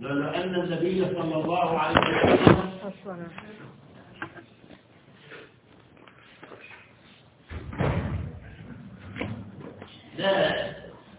لأن أن النبي صلى الله عليه وسلم الصلاة لا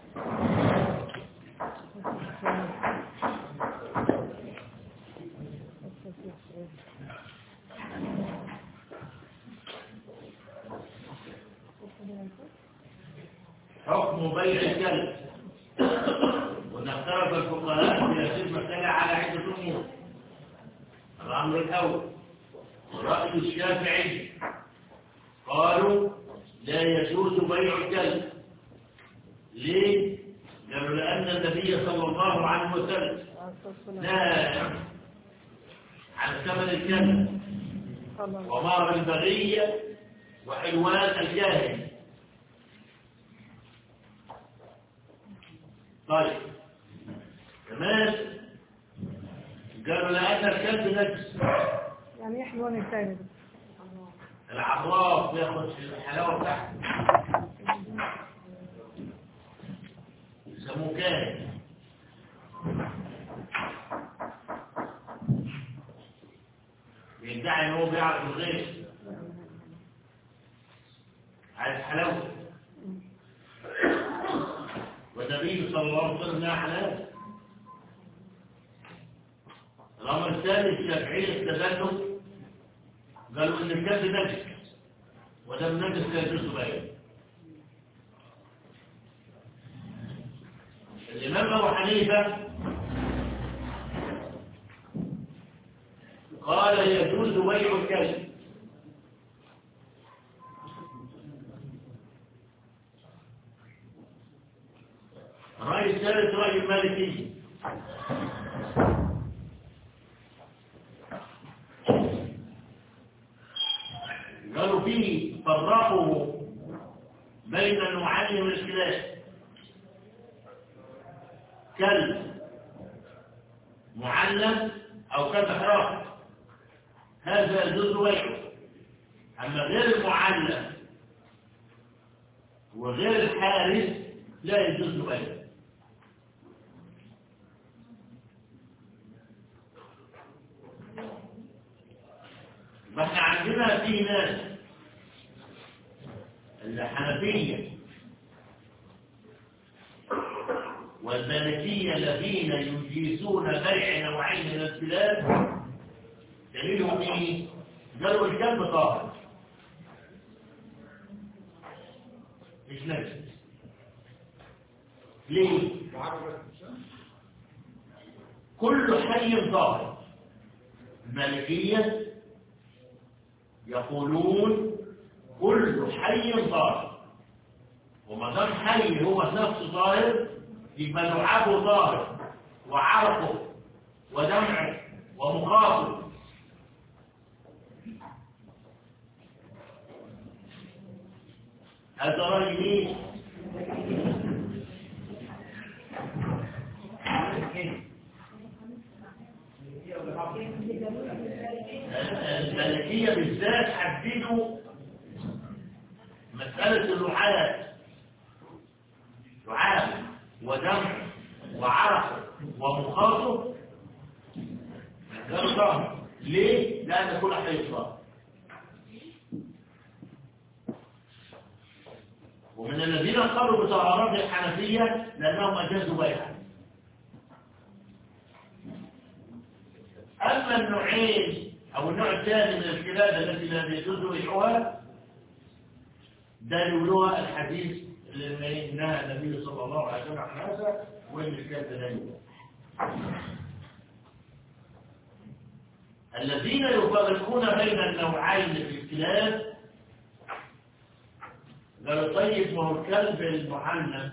حكم بيع الكلب ونختلف الفقهاء في هذه المسألة على عدة أمور الأمر الأول رأي الشافعي قالوا لا يجوز بيع الكلب ليه؟ قالوا لأن النبي صلى الله عليه وسلم نهى عن ثمن الكلب ومار البغية وحلوان الجاهل طيب كمان قالوا لأن الكلب نجس يعني ايه حلوان الثاني ده العراف ياخد الحلاوة بتاعته يسموه كاهن بيدعي ان هو بيعرف الغيب عايز حلاوته والنبي صلى الله عليه وسلم نهى حلال الامر الثاني الشافعيه استدلوا قالوا ان الكلب نجس ودم نجس لا يجوز بيعه الامام ابو حنيفه قال يجوز بيع الكلب الرأي الثالث رأي المالكي قالوا فيه فرقوا بين النوعين من الخلاف كلب معلم أو كلب حراسة هذا يجوز بيعه أما غير المعلم وغير الحارس لا يجوز بيعه فاحنا عندنا في ناس الحنفية والمالكية الذين يجيزون بيع نوعين من الكلاب دليلهم ايه؟ قالوا الكلب طاهر مش نجس ليه؟ كل حي ظاهر المالكية يقولون كل حي ظاهر وما دام حي هو نفسه ظاهر يبقى لعابه ظاهر وعرقه ودمعه ومخاطه هذا رأي مين؟ الملكية بالذات حددوا مسألة اللعاب لعاب ودم وعرق ومخاطه ده ظهر ليه؟ لأن كل هيصاب ومن الذين قالوا بطهارات الحنفية لأنهم أجازوا بيعا أما النوعين أو النوع الثاني من الكلاب التي لا يجوز بيعها دلولها الحديث اللي نهى النبي صلى الله عليه وسلم عن هذا وإن الكلب لا يباع الذين يفرقون بين النوعين في الكلاب قالوا طيب ما هو الكلب المحنن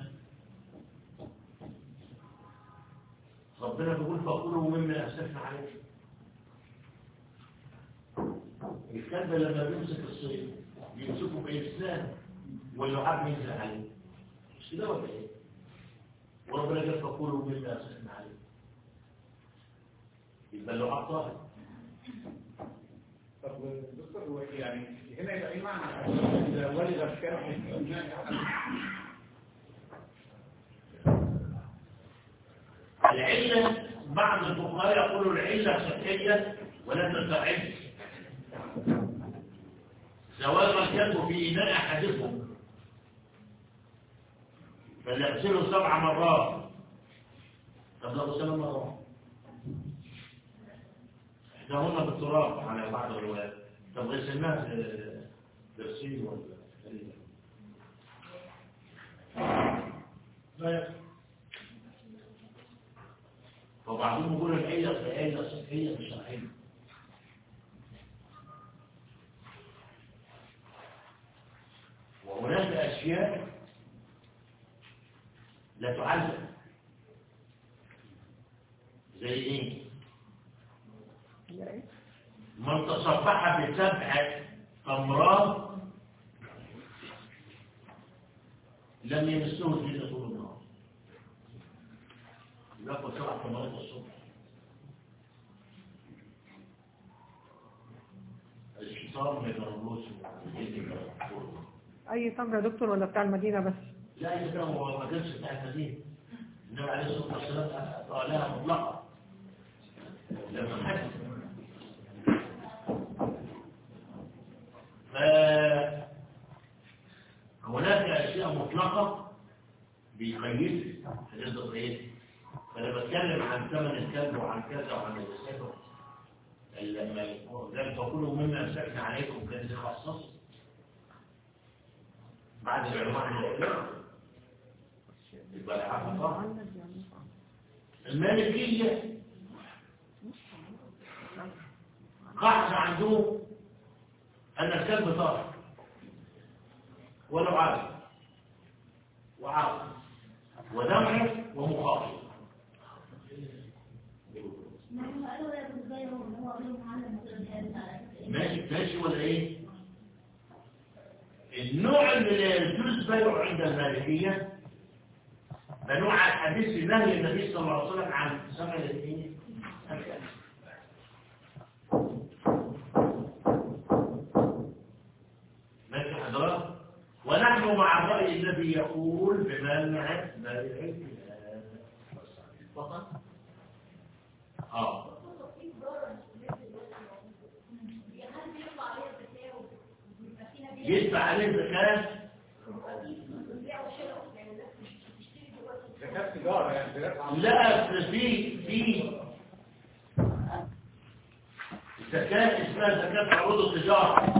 ربنا بيقول فكلوا مما أسفنا عليه الكلب لما بيمسك الصيد بيمسكه بإسلام واللعاب ينزل عليه مش كده ولا ايه؟ وربنا قال فكلوا مما أسفنا عليه يبقى اللعاب طاهر طب دكتور هو يعني هنا يبقى ايه معنى اذا ولد الكلب من العلة بعض الفقهاء يقولوا العلة صحية ولا تنفعل سواء الكلب في إناء أحدكم فليغسله سبع مرات طب لو غسله مرة إحداهن بالتراب على بعض الروايات طب غسلناه في برسيل ولا تقريبا لا يكفي فبعضهم يقول العلة العلة صحية مش صحية وهناك أشياء لا تعلم زي ايه لا إيه؟ من تصبح بسبع تمرات لم يمسه الجن طول النهار ياكل سبع تمرات الصبح الشيطان ما يضربوش والجن ما يضربوش. اي تمر يا دكتور ولا بتاع المدينه بس لا يمكن هو ما كانش بتاع المدينة النبي عليه الصلاة والسلام قالها مطلقة لما حدث فهناك أشياء مطلقة بيقيد حاجات ضرورية فأنا بتكلم عن ثمن الكلب وعن كذا وعن السفر لما لم تقولوا مما أمسكنا عليكم كان يخصص بعد العلماء عن الإعلام يبقى العافية طبعا معنج يعني. المالكية قاعدة عندهم أن الكلب طاهر ولو عارف وعارف ودمع ومخاطر ماشي ماشي ولا ايه النوع اللي لا يجوز بيعه عند المالكية ده نوع حديث نهي النبي صلى الله عليه وسلم عن سمع الاثنين ماشي حضرات ونحن مع الرأي الذي يقول بمنع بيع فقط اه يدفع عليه زكاة زكاة تجارة يعني زكاة عمل. لا في في زكاة اسمها زكاة عروض التجارة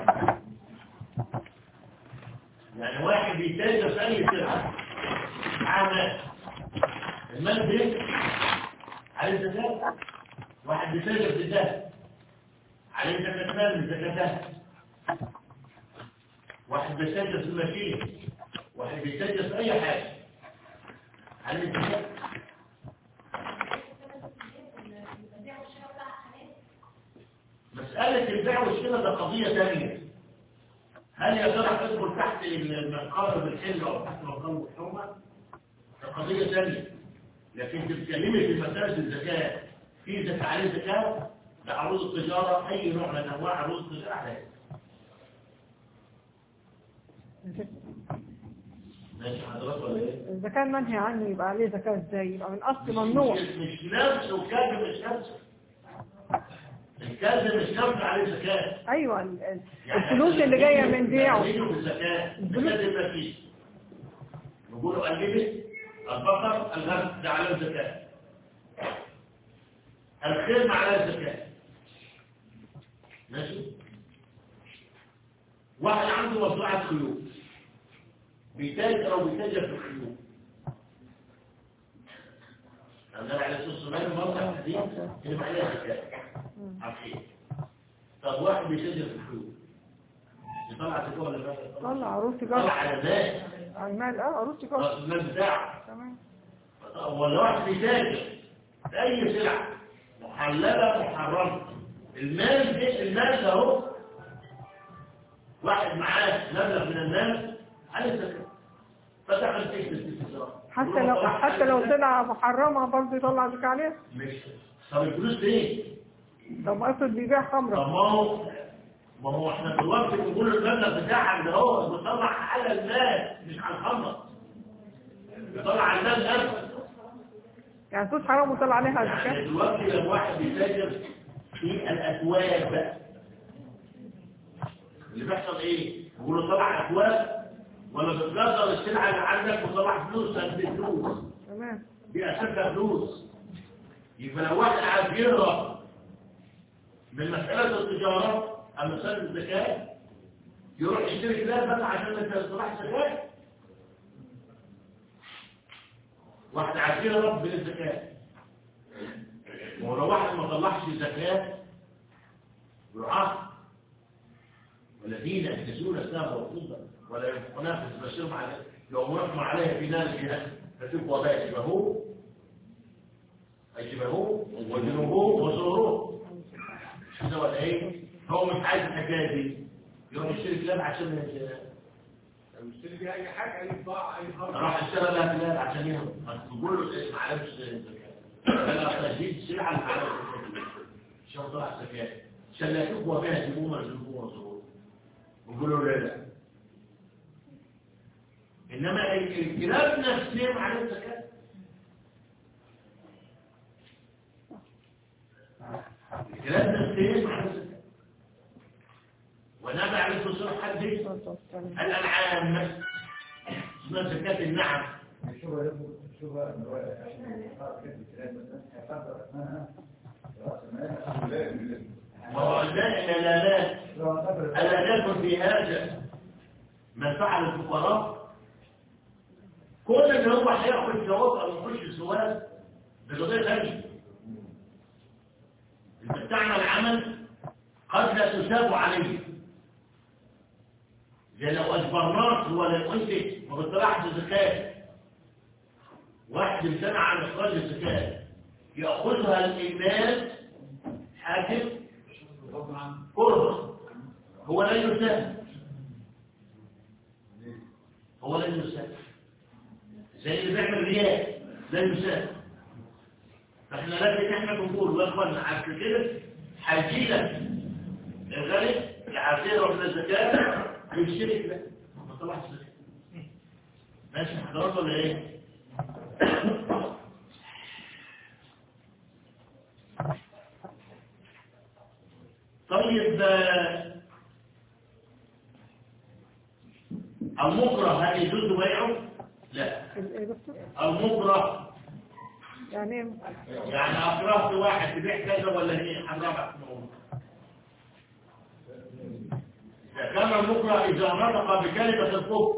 يعني واحد بيتاجر في أي سلعة معاه مال المال ده عليه زكاة واحد بيتاجر في الذهب عليه زكاة مال من زكاة واحد بيتاجر في الماشين واحد بيتاجر في أي حاجة عليه زكاة مسألة البيع والشراء ده قضية ثانية هل يا ترى تدخل تحت المقام بالحل أو تحت مقام الحرمة؟ ده قضية ثانية لكن تتكلمي في مسألة الزكاة في زكاة عليه زكاة ده عروض التجارة أي نوع من أنواع عروض التجارة عليه ماشي حضرتك ولا إيه؟ اذا كان منهي عنه يبقى عليه زكاه ازاي يبقى من اصل ممنوع مش, مش نفس وكذب مش نفس الكذب مش نفس عليه زكاة ايوه ال- ال- الفلوس اللي جايه من بيعه بيعه بالزكاة الفلوس- زكاة المكيس نقولوا الجبل البقر الغنم ده عليه زكاة الخير عليه زكاة ماشي واحد عنده مزرعة خيول بيتاجر أو بيتاجر في الخيول النبي عليه الصلاة والسلام الموضع الحديث اللي عليها زكاة عارفين طب واحد بيتاجر في الخيول يطلع زكاة ولا لا؟ طلع عروض طلع تجاره على ذات على المال اه عروض تجاره راس المال بتاعه تمام ولا واحد بيتاجر في اي سلعه محلله محرمه المال ده المال ده اهو واحد معاه مبلغ من المال عليه زكاه فتح تكتب في التجاره حتى لو حتى لو طلع محرمه برضه يطلع زكاه عليها مش طب الفلوس ليه؟ طب افرض بيبيع طب خمره ما هو ما هو احنا دلوقتي بنقول المبلغ بتاعك ده هو بيطلع على المال مش على الخمر بيطلع على المال نفسه يعني فلوس حرام وطلع عليها يعني زكاة دلوقتي لو واحد بيتاجر في الأسواق بقى اللي بيحصل ايه؟ يقولوا طلع أسواق ولا بتقدر السلعة اللي عندك وطلع فلوس قد فلوس تمام دي أساسها فلوس يبقى لو واحد عايز يهرب من مسألة التجارة أو مسألة الزكاة يروح يشتري كلاب بس عشان ما تطلعش زكاة واحد عايز يهرب من الزكاة ولو واحد ما طلعش الزكاة يعاقب والذين يكتسون السهم والفضة ولا ينفقونها فتبشرهم على لو مرحم عليها في نار الجهنم فتبقى وباء شبهه أي شبهه وجنوبه وزوره كده ولا ايه هو مش عايز الحكايه دي يروح يشتري كلاب عشان لو يشتري بيها اي حاجه اي بضاعه اي خرج راح اشترى لها كلاب عشان يهرب تقول له ايه ما عرفش انا تجديد السلعه اللي على عشان طلع زكاه عشان لا تقوى بها جنوبه وجنوبه وزوره ويقولوا له لا انما الكلاب نفسهم عليهم زكاه الكلاب نفسهم عليهم زكاه ونبع عليه الصلاه حدث الأنعام اسمها زكاة النعم شوف شوف عشان الكلام مثلا هيقدر اسمها راس المال ما هو لا لا لا لا لو قدر ألا يكن في هذا من فعل الفقراء كل اللي هو هياخد جواب أو يخش سؤال بقضية ثانية إذا بتعمل عمل قد لا تساب عليه زي لو أجبرناك ولا أنت ما بتطلعش زكاة واحد امتنع عن إخراج الزكاة يأخذها الإمام حاكم قربة هو لا يساهم هو لا يساهم زي اللي بيعمل رياء لا يساهم فاحنا لازم احنا بنقول يا اخوانا عشان كده هيجي لك الغني اللي عايز يهرب من الزكاه يشترك لا ما طلعش زكاه ماشي حضرتك ولا ايه؟ طيب آه، المكره هل يجوز بيعه؟ لا ايه بس المكره يعني ايه يعني أكرهت واحد تبيع كذا ولا هي حرمت إذا كان المكره إذا نطق بكلمة الكفر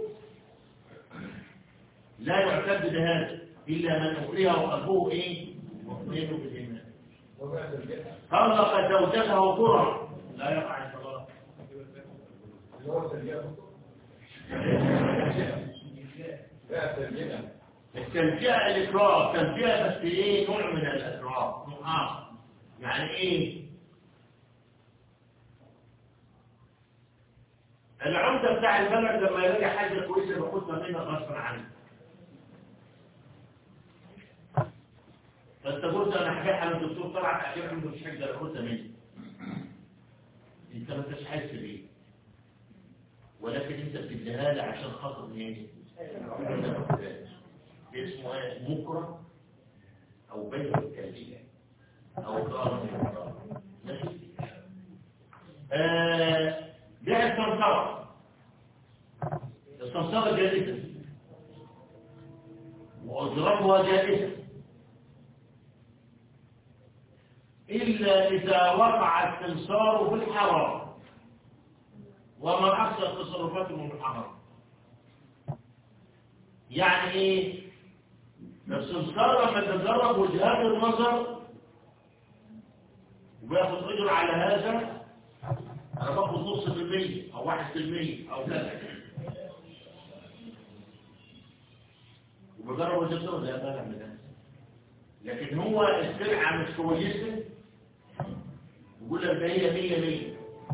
لا يعتد بهذا إلا من أكره وقلبه إيه؟ مطمئن بالإيمان طلق زوجته كرة لا يقع الطلاق التلجئة الإكراه التلجئة بس إيه نوع من الإكراه نوع آخر يعني إيه العمدة بتاع البلد لما يلاقي حاجة كويسة بياخدها منها غصبا عنه فانت قلت انا هبيعها للدكتور طلعت اخيرا عنده مش حاجه اخدها مني انت ما انتش حاسس بيه ولكن انت بتديها لي عشان خاطر ايه؟ اسمه ايه؟ مكره او بيع التاليه او اقرار ماشي آه، بيع السمسره السمسره جائزه واجرتها جائزه إلا إذا وقع السمسار في الحرام وما أكثر تصرفاته من الحرام يعني إيه؟ السمسار لما تجرب وجهات النظر وياخد أجر على هذا أنا باخد نص في المية أو واحد في المية أو كذا وبجرب وجهات النظر لا بقى من هذا لكن هو السلعة مش كويسة يقول لك ده هي مية مية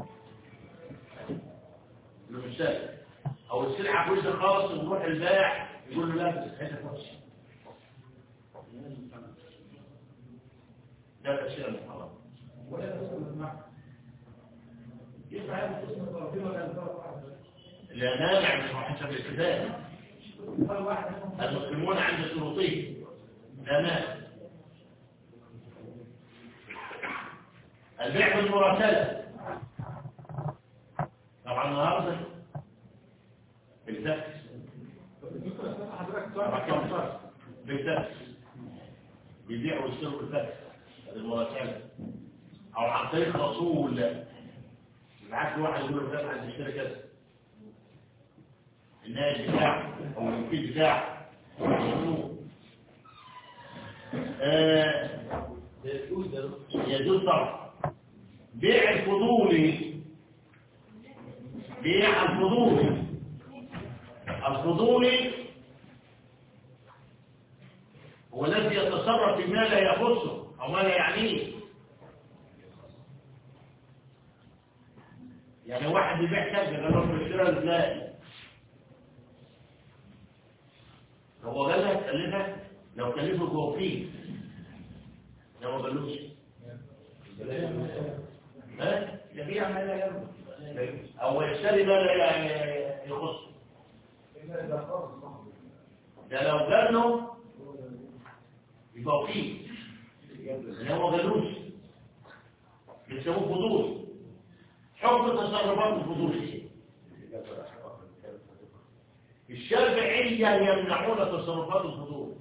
المثال او السلعة كويسة خالص ويروح البائع يقول له لا بس حته وحشة ده الاشياء المحرمة لا مانع من حسب الابتداء المسلمون عند شروطهم لا مانع البيع بالمراسلة طبعا النهارده بالفاكس دكتور أسامة حضرتك سؤال بالفاكس بيبيعوا ويشتروا بالفاكس المراسلة او عن طريق رسول يبعت له واحد يقول له فلان عايز يشتري كذا النائب بتاعه او الوكيل بتاعه آه، يجوز طبعا بيع الفضولي بيع الفضولي الفضولي هو الذي يتصرف فيما لا يخصه او ما لا يعنيه يعني واحد يبيع كذا قال له اشترى الفلاني هو قال لك كلفك لو كلفك هو فيه لو ما قالوش ها يبيع ما لا يرضى او يشتري ما لا يعني يخصه إلا إذا خلص صاحبه ده لو قال له يبقى فيه لو ما قالوش بيسموه فضول حكم تصرفات الفضول ايه الشافعية يمنعون تصرفات الفضول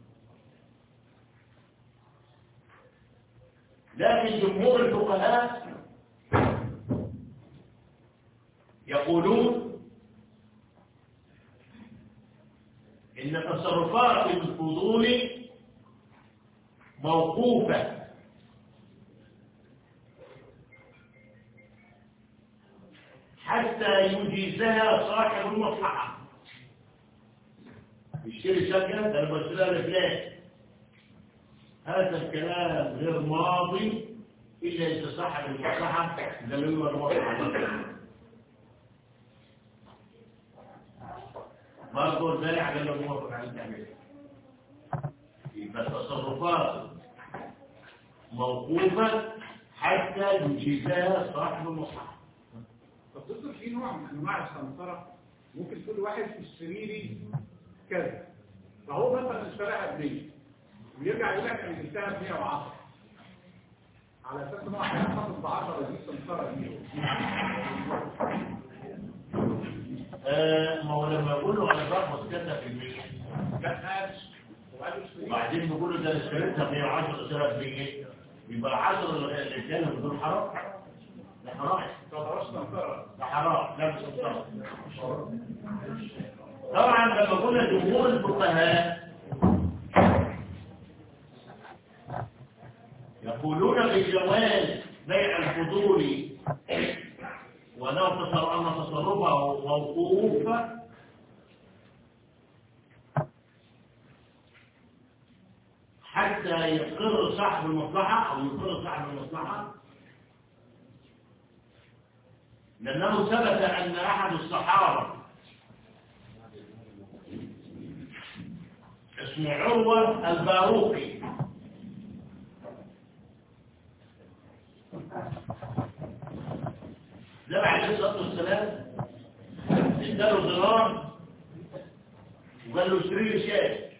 لكن جمهور الفقهاء يقولون إن تصرفات الفضول موقوفة حتى يجيزها صاحب المصلحة يشتري شقة ده انا بشتريها لفلان هذا الكلام غير ماضي إلا إذا صاحب المصلحة ده اللي هو المصلحة برضه البارع قال له موافق على التعمير يبقى التصرفات موقوفة حتى يجيزها صاحب المصلحة طب دكتور في نوع من انواع السمسره ممكن تقول واحد اشتري لي كذا فهو مثلا اشتراها ب 100 ويرجع يقول لك انا جبتها ب 110 على اساس ان هو هيحتفظ ب 10 دي سمسره دي آه، ما هو لما يقول له انا باخد كذا في المية لا ماشي وقال له اشتري وبعدين بيقول له ده انا اشتريتها ب 110 اشتريتها ب 100 يبقى 10 اللي كانوا بدون حرام ده حرام ما تعتبرش سمسره ده حرام لا مش حرام طبعا لما قلنا جمهور الفقهاء يقولون بجواز بيع الفضول ولو تصر أن تصرفه موقوف حتى يقر صاحب المصلحة أو يقر صاحب المصلحة لأنه ثبت أن أحد الصحابة اسمه عروة الباروقي ده عليه الصلاة والسلام اداله دينار وقال له اشتري لي شاي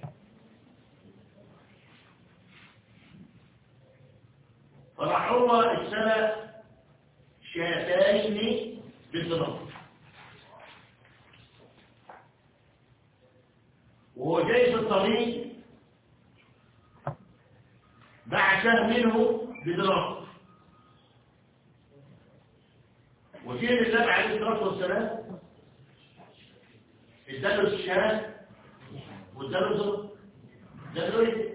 فراح عروة اشترى شاتين بالدينار وهو جاي في الطريق باع شاه منه بدراسة وفي النبي عليه الصلاة والسلام اداله الشاه واداله زر اداله ايه؟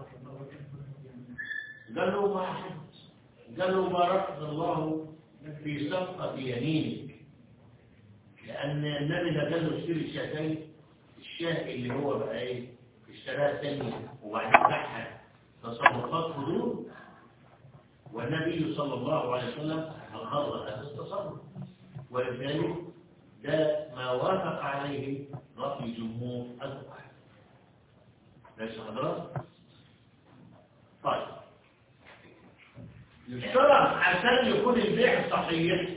قال له ما حدث قال له بارك الله في صفقة يمينك لأن النبي ده قال له اشتري الشاتين الشاه اللي هو بقى ايه اشتراها تاني وبعدين باعها تصرفات حدود والنبي صلى الله عليه وسلم أقر هذا التصرف ولذلك ده ما وافق عليه رأي جمهور الفقهاء ليس حضرات طيب يشترط عشان يكون البيع صحيح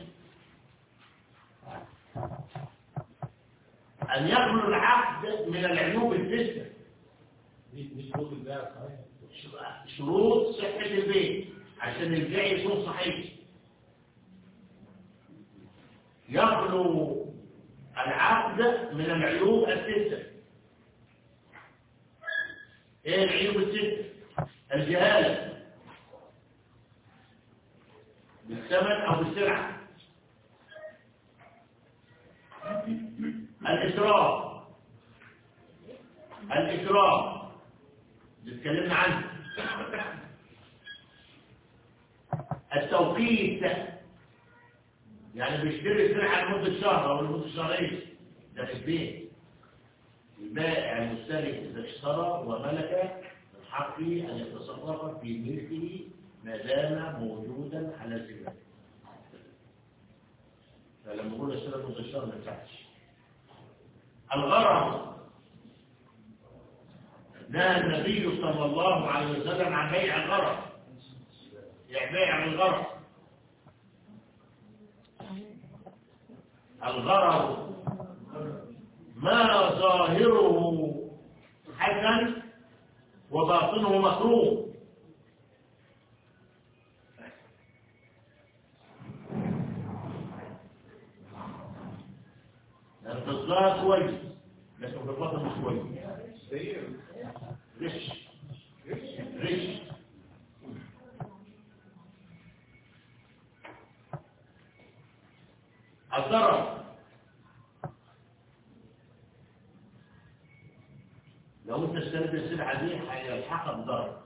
أن يخلو العقد من العيوب الستة دي دي شروط البيع صحيح شروط صحة البيع عشان البيع يكون صحيح يخلو العقد من العيوب الستة ايه العيوب الستة الجهالة بالثمن او بالسلعة الإسراف الإسراف اللي اتكلمنا عنه التوقيت يعني بيشتري السلعة لمدة شهر أو لمدة شهرين ده في البيت البائع المشتري إذا اشترى وملك من حقه أن يتصرف في ملكه ما دام موجودا على ذمته فلما نقول اشترى لمدة شهر ما ينفعش الغرض نهى النبي صلى الله عليه وسلم عن بيع الغرض يعني بيع الغرض الغرض ما ظاهره حسن وباطنه مكروه لأن في الظاهر كويس لكن في الباطن مش كويس زي رش رش الضرر لو انت اشتريت السلعه دي هيلحقك بضرر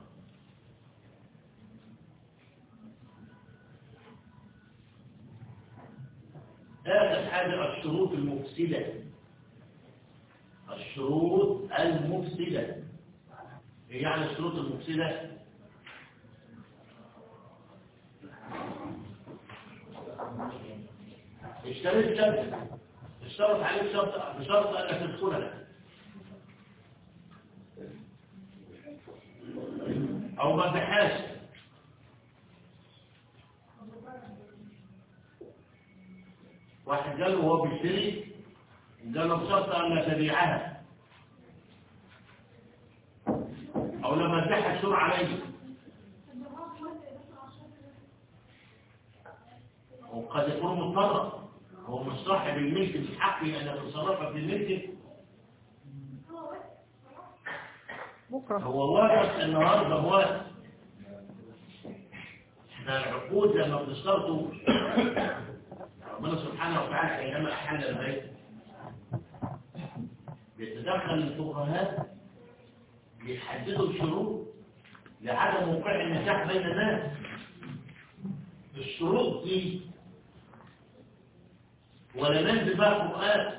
آخر حاجة الشروط المفسدة الشروط المفسدة ايه يعني الشروط المفسدة اشتريت شبكة اشترط عليك شرط بشرط انك تدخلها او ما تحاش واحد قال له وهو بيشتري قال له بشرط ان لا تبيعها او لما تبيعها الشور عليه وقد يكون مضطرا هو مش صاحب الملك من حقه ان يتصرف في الملك بكرة هو واقف النهارده واقف احنا العقود لما بنشترطوا ربنا سبحانه وتعالى حينما احل البيت بيتدخل الفقهاء بيحددوا الشروط لعدم وقوع النزاع بين الناس الشروط دي ولا ننزل بقى القرآن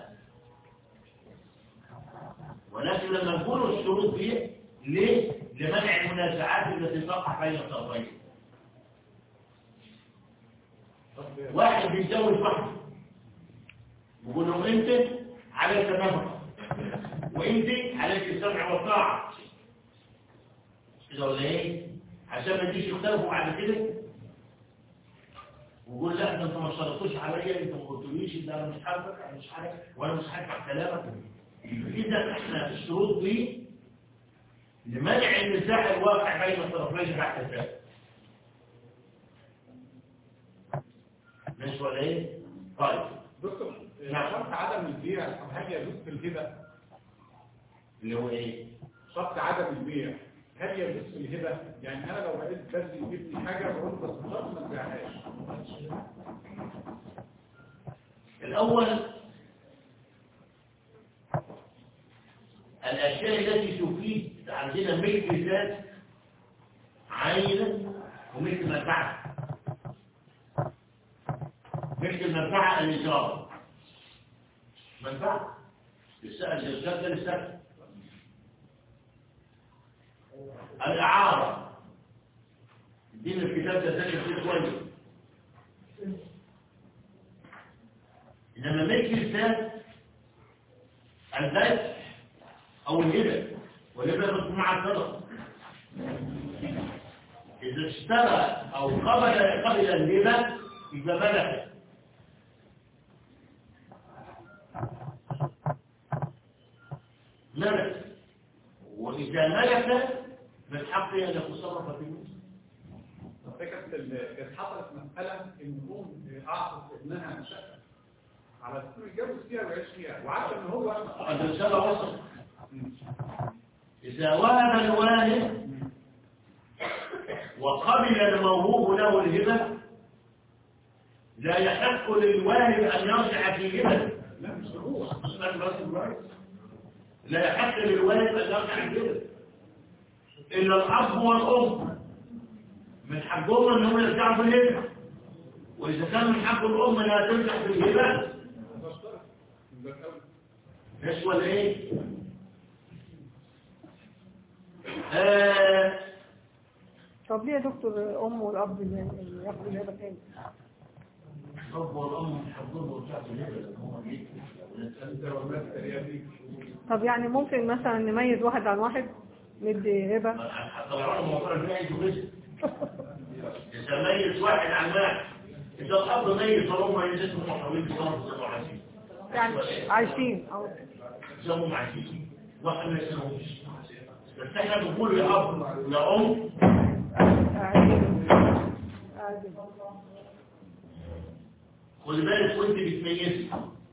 ولكن لما نقول الشروط دي ليه؟ لمنع المنازعات التي تقع بين الطرفين واحد بيتجوز واحده يقول له انت عليك نفقه وانت عليك السمع والطاعه كده ولا ايه عشان ما يجيش يختلفوا بعد كده ويقول لا ده انت ما اشترطوش عليا انت ما قلتليش ده انا مش حابك انا مش حابك وانا مش هدفع كلامك اذا احنا الشروط دي لمنع النزاع الواقع بين الطرفين تحت ذلك مش ولا ايه طيب دكتور نعم. شرط عدم البيع طب هل يجوز في الهبة؟ اللي هو ايه شرط عدم البيع هل يجوز في الهبة؟ يعني أنا لو لقيت بدي ابني حاجة بقول بس بشرط ما تبيعهاش الاول الاشياء التي تفيد عندنا ملك ذات عينه وملك منفعه ملك المنفعه الاجاره منفعه السأل الإرشاد ده للسكن الإعارة دين الكتاب ده ذكر فيه كويس إنما ملك الذات البيع أو الهبة والهبة تكون مع الصدقة إذا اشترى أو قبل قبل الهبة يبقى ملكه ملك وإذا ملك من حقه أن يتصرف في المسلم طب ده كانت كانت ال- كانت حصلت مساله ان ام اعطت ابنها شقه على اساس انه يتجوز فيها ويعيش فيها وعارفه ان هو الرسالة وصلت إذا وهب الوالد وقبل الموهوب له الهبة لا يحق للوالد أن يرجع في هبة لا مش هو لا يحق للوالد أن يرجع في هبة إلا الأب والأم من حقهم أنهم يرجعوا في الهبة وإذا كان من حق الأم لا ترجع في الهبة بشترط من باب أولى. ايش ولا ايه آه طب ليه يا دكتور الام والاب اللي ياخدوا الهبه تاني الاب والام حضروا وبتاعت الهبه لان هم بيكتبوا انت والناس التريقه طب يعني ممكن مثلا نميز واحد عن واحد ندي هبه طبعا الموضوع ده يجي بس اذا ميز واحد عن واحد اذا الاب ميز فهم ميزتهم محاولين يصرفوا زي ما عايزين يعني عايشين او زي ما هم عايزين واحد ما يسمعوش بس احنا بنقول يا اب يا ام قاعدين قاعدين خد بالك وانت بتميزي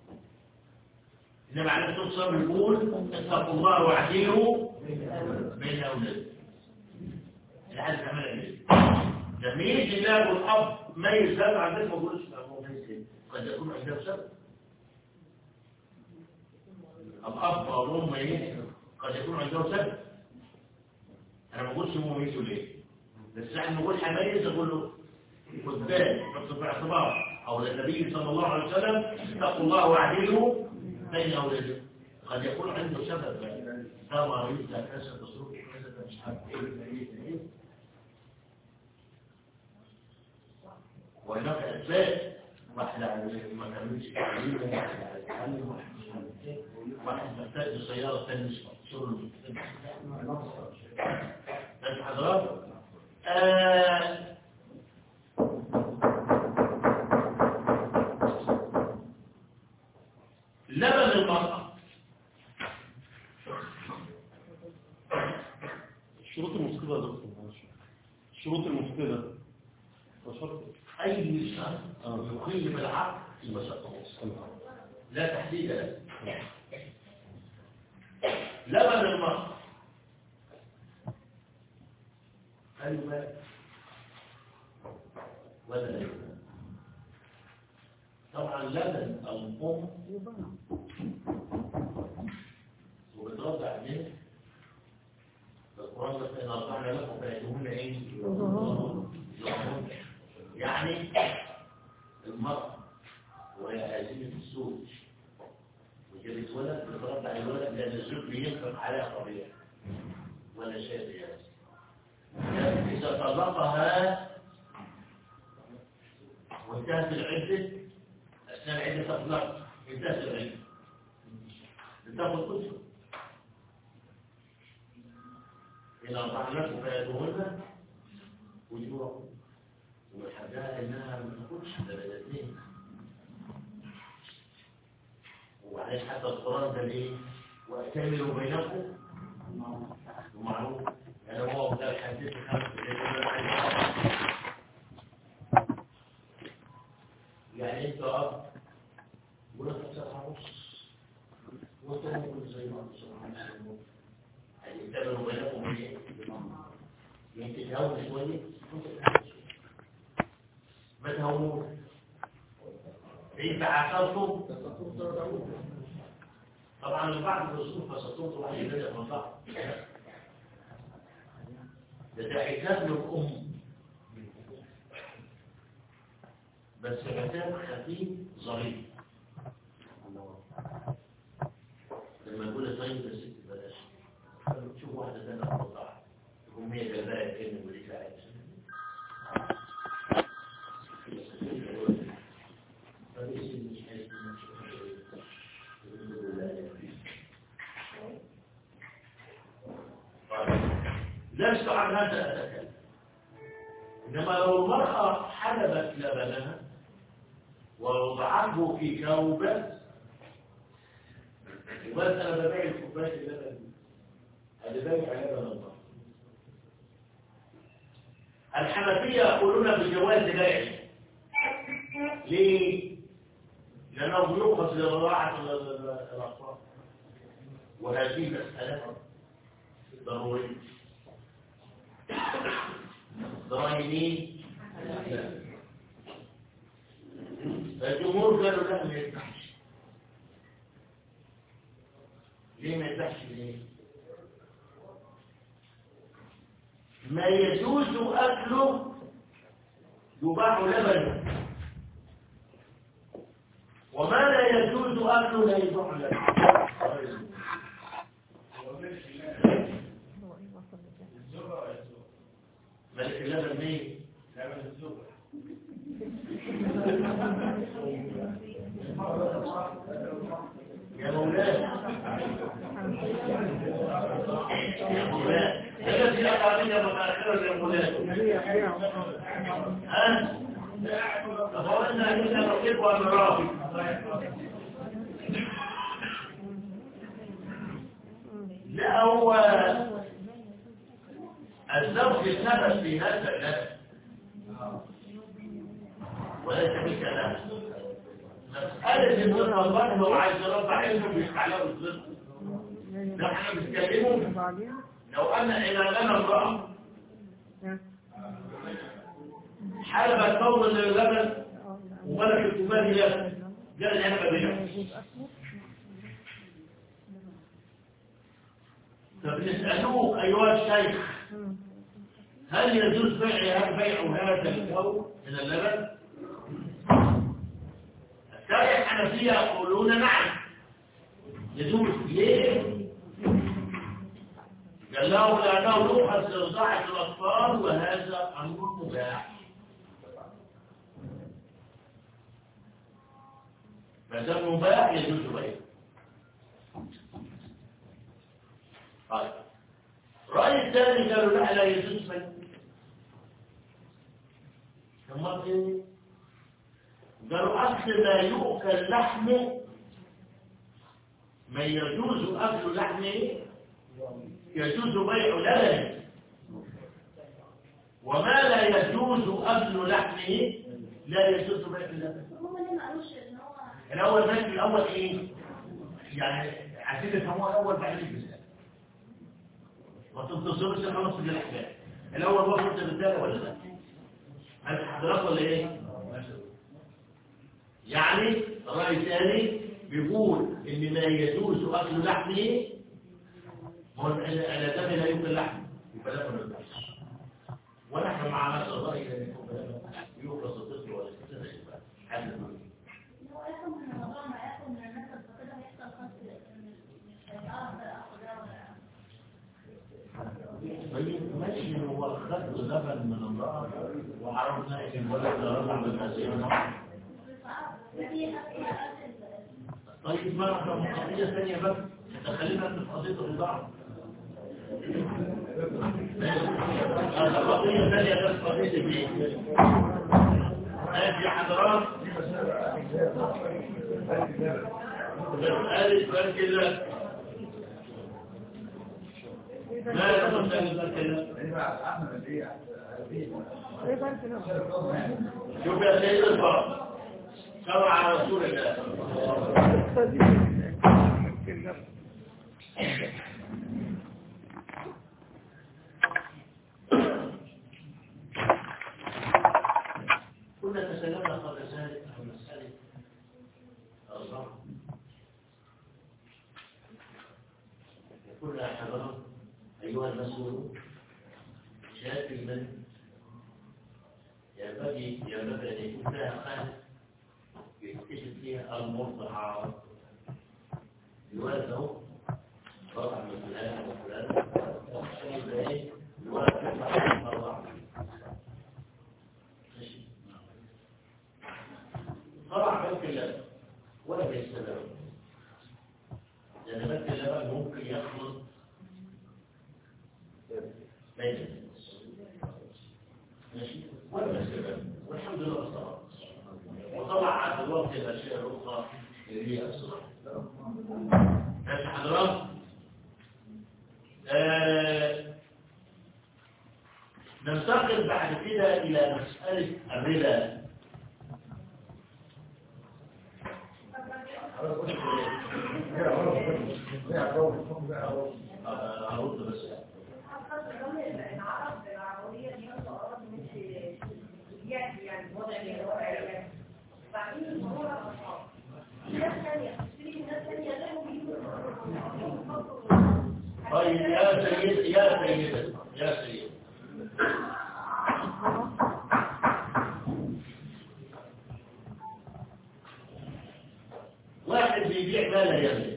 انما على الصلاه بيقول اتقوا الله واعدلوا بين اولادكم العدل عمل ايه لما يجي يلاقوا الاب ميز هذا عن الناس ما بيقولوش لا هو ميز ايه قد يكون عنده سبب الاب او الام ايه قد يكون عنده سبب انا ما بقولش هو ميزه ليه بس احنا نقول حميز اقول له خد بالك حط في اعتبار او النبي صلى الله عليه وسلم اتقوا الله واعدلوا بين اولادكم قد يكون عنده سبب ده مريض ده كذا تصرف كذا ده مش عارف ايه ده ايه ده ايه وهناك اسباب واحد على ما كملش تعليم واحد على التعلم واحد مش عارف ايه واحد محتاج سياره ثاني مش شغل فانت حضرتك آه لبن المرأة الشروط المفقدة يا دكتور معلش. الشروط المفقدة وشرط أي شرط يقيم العقل في مسألة لا تحديد له لبن المرأة هل ماء ولا لا طبعا لبن الأم وبترضع منه القرآن بس إن أرضعنا لكم فيأتون إيه؟ يومون. يعني المرأة وهي هازمة الزوج وجابت ولد بترضع الولد لأن الزوج بينفق عليها طبيعي ولا شيء بيها إذا طلقها وانتهت العدة أثناء العدة تطلق انتهت العدة بتاخد كتب إن أرضعناكم فيأتوهن وجوهكم ومن حدها إنها ما تاخدش ده الاثنين وبعدين حتى القرآن ده ليه؟ وأكملوا بينكم ومعروف يعني هو ده الحديث الخمس اللي كنا عايزين يعني انت اب ولك سبعة ونص وانت ممكن زي ما انت سبعة ونص يعني يتابعوا بينكم ايه؟ يمكن تهون شوية وانت تهون شوية ما تهونوش إن تعاقبتم طبعا البعض الرسول فستنظر واحد بدأ من بعض ده ده عتاب للأم بس عتاب خفيف ظريف لما يقول طيب يا ست بلاش تشوف واحدة تانية تطلع تقوم هي جايباها كلمة وليك عايز لست عن هذا أتكلم إنما لو المرأة حلبت لبنها ووضعته في كوبة وبس أنا ببيع الكوباية اللبن دي. أنا ببيع لبن الله الحنفية يقولون بجواز بيعه ليه؟ لأنه بيؤخذ لرضاعة ال- ال- الأطفال وهذه مسألة ضرورية ضروري مين؟ فالجمهور قالوا لا ما يفتحش ليه ما يفتحش ليه؟ ما يجوز أكله يباح لبنه وما لا يجوز أكله لا يباح لبنه ملك اللبن مين؟ لبن الزبر يا مولاي يا مولاي التي أقامية متأخرة يا مولاي ها؟ فقلنا إن نطيب ونرافق لا هو الزوج سبب في هذا اللبن وليس بكلام مسألة إن الله لو عايز يرفع علمه بيفتح له الظل ده احنا بنتكلمه وبعدين لو أن إلى لنا امرأة ها. حلبت فوض اللبن اه لا. وملكت كوباية لبن قال لي أنا ببيع يجوز أكله فبنسألوه أيها الشيخ مم. هل يجوز بيع بيع هذا الفور من اللبن؟ الشارع الحنفية يقولون نعم يجوز ليه؟ قال له لأنه يؤخذ لرضاعة الأطفال وهذا أمر مباح فده مباح يجوز بيعه طيب رأي الثاني قالوا لا لا يجوز بيعه ثم ايه قالوا أكل ما يؤكل لحمه ما يجوز أكل لحمه يجوز بيع لبنه وما لا يجوز أكل لحمه لا يجوز بيع اللبن هم ليه ما قالوش ان هو الأول بس الأول إيه يعني عايزين يفهموها الأول بعدين بالذات ما تنتصرش خلاص في الأحكام الأول وصلت الرسالة ولا لا هل حضرتك ولا إيه يعني الرأي الثاني بيقول إن ما يجوز أكل لحمه هو الأدم لا يؤكل لحمه يبقى لا ما نقدرش ونحن مع نفس الرأي لأن يخلص الطفل ولا يستطيع يبقى حل هو ياكل من الموضوع ما ياكل من الناس فكده هيحصل خط مش هيعرف ياخد ولا طيب ماشي هو خد لبن من امرأة وعرفنا ان الولد ده رضع من هذه دي حاجه طيب ما ده قضية ثانية بس خلينا في قضية الرضاعة هذا قضية ثانية بس قضية البيت ماشي يا حضرات مسألة بنك الله ما مسألة بنك الله ايه بقى كده شوف يا سيد الفرق شرع على رسول الله كنا تكلمنا قبل ذلك عن مسألة الرضا يقول يا حضرات أيها المسؤولون شهادة المن ينبغي ينبغي أن يكون لها خالق يكتشف فيها المرضعة الولد اهو رضع من فلان وفلان يبقى ايه الولد يطلع من الرضع ماشي طلع بنك اللبن ولا بيستمر لأن بنك اللبن ممكن يخلط بين ماشي ولا بيستمر والحمد لله الصلاة وطبعا عاد الوقت الأشياء الأخرى اللي هي الصلاة ماشي حضرات آه، ننتقل بعد كده إلى مسألة الربا آه، أرد بس العرب العربية دي برضه أراد مش يعني يعني وضع يعني بعدين الموضوع ناس ثانية تشتري ناس ثانية غيرهم يجيبوا طيب يا سيد يا سيد يا سيد واحد بيبيع ما لا يملك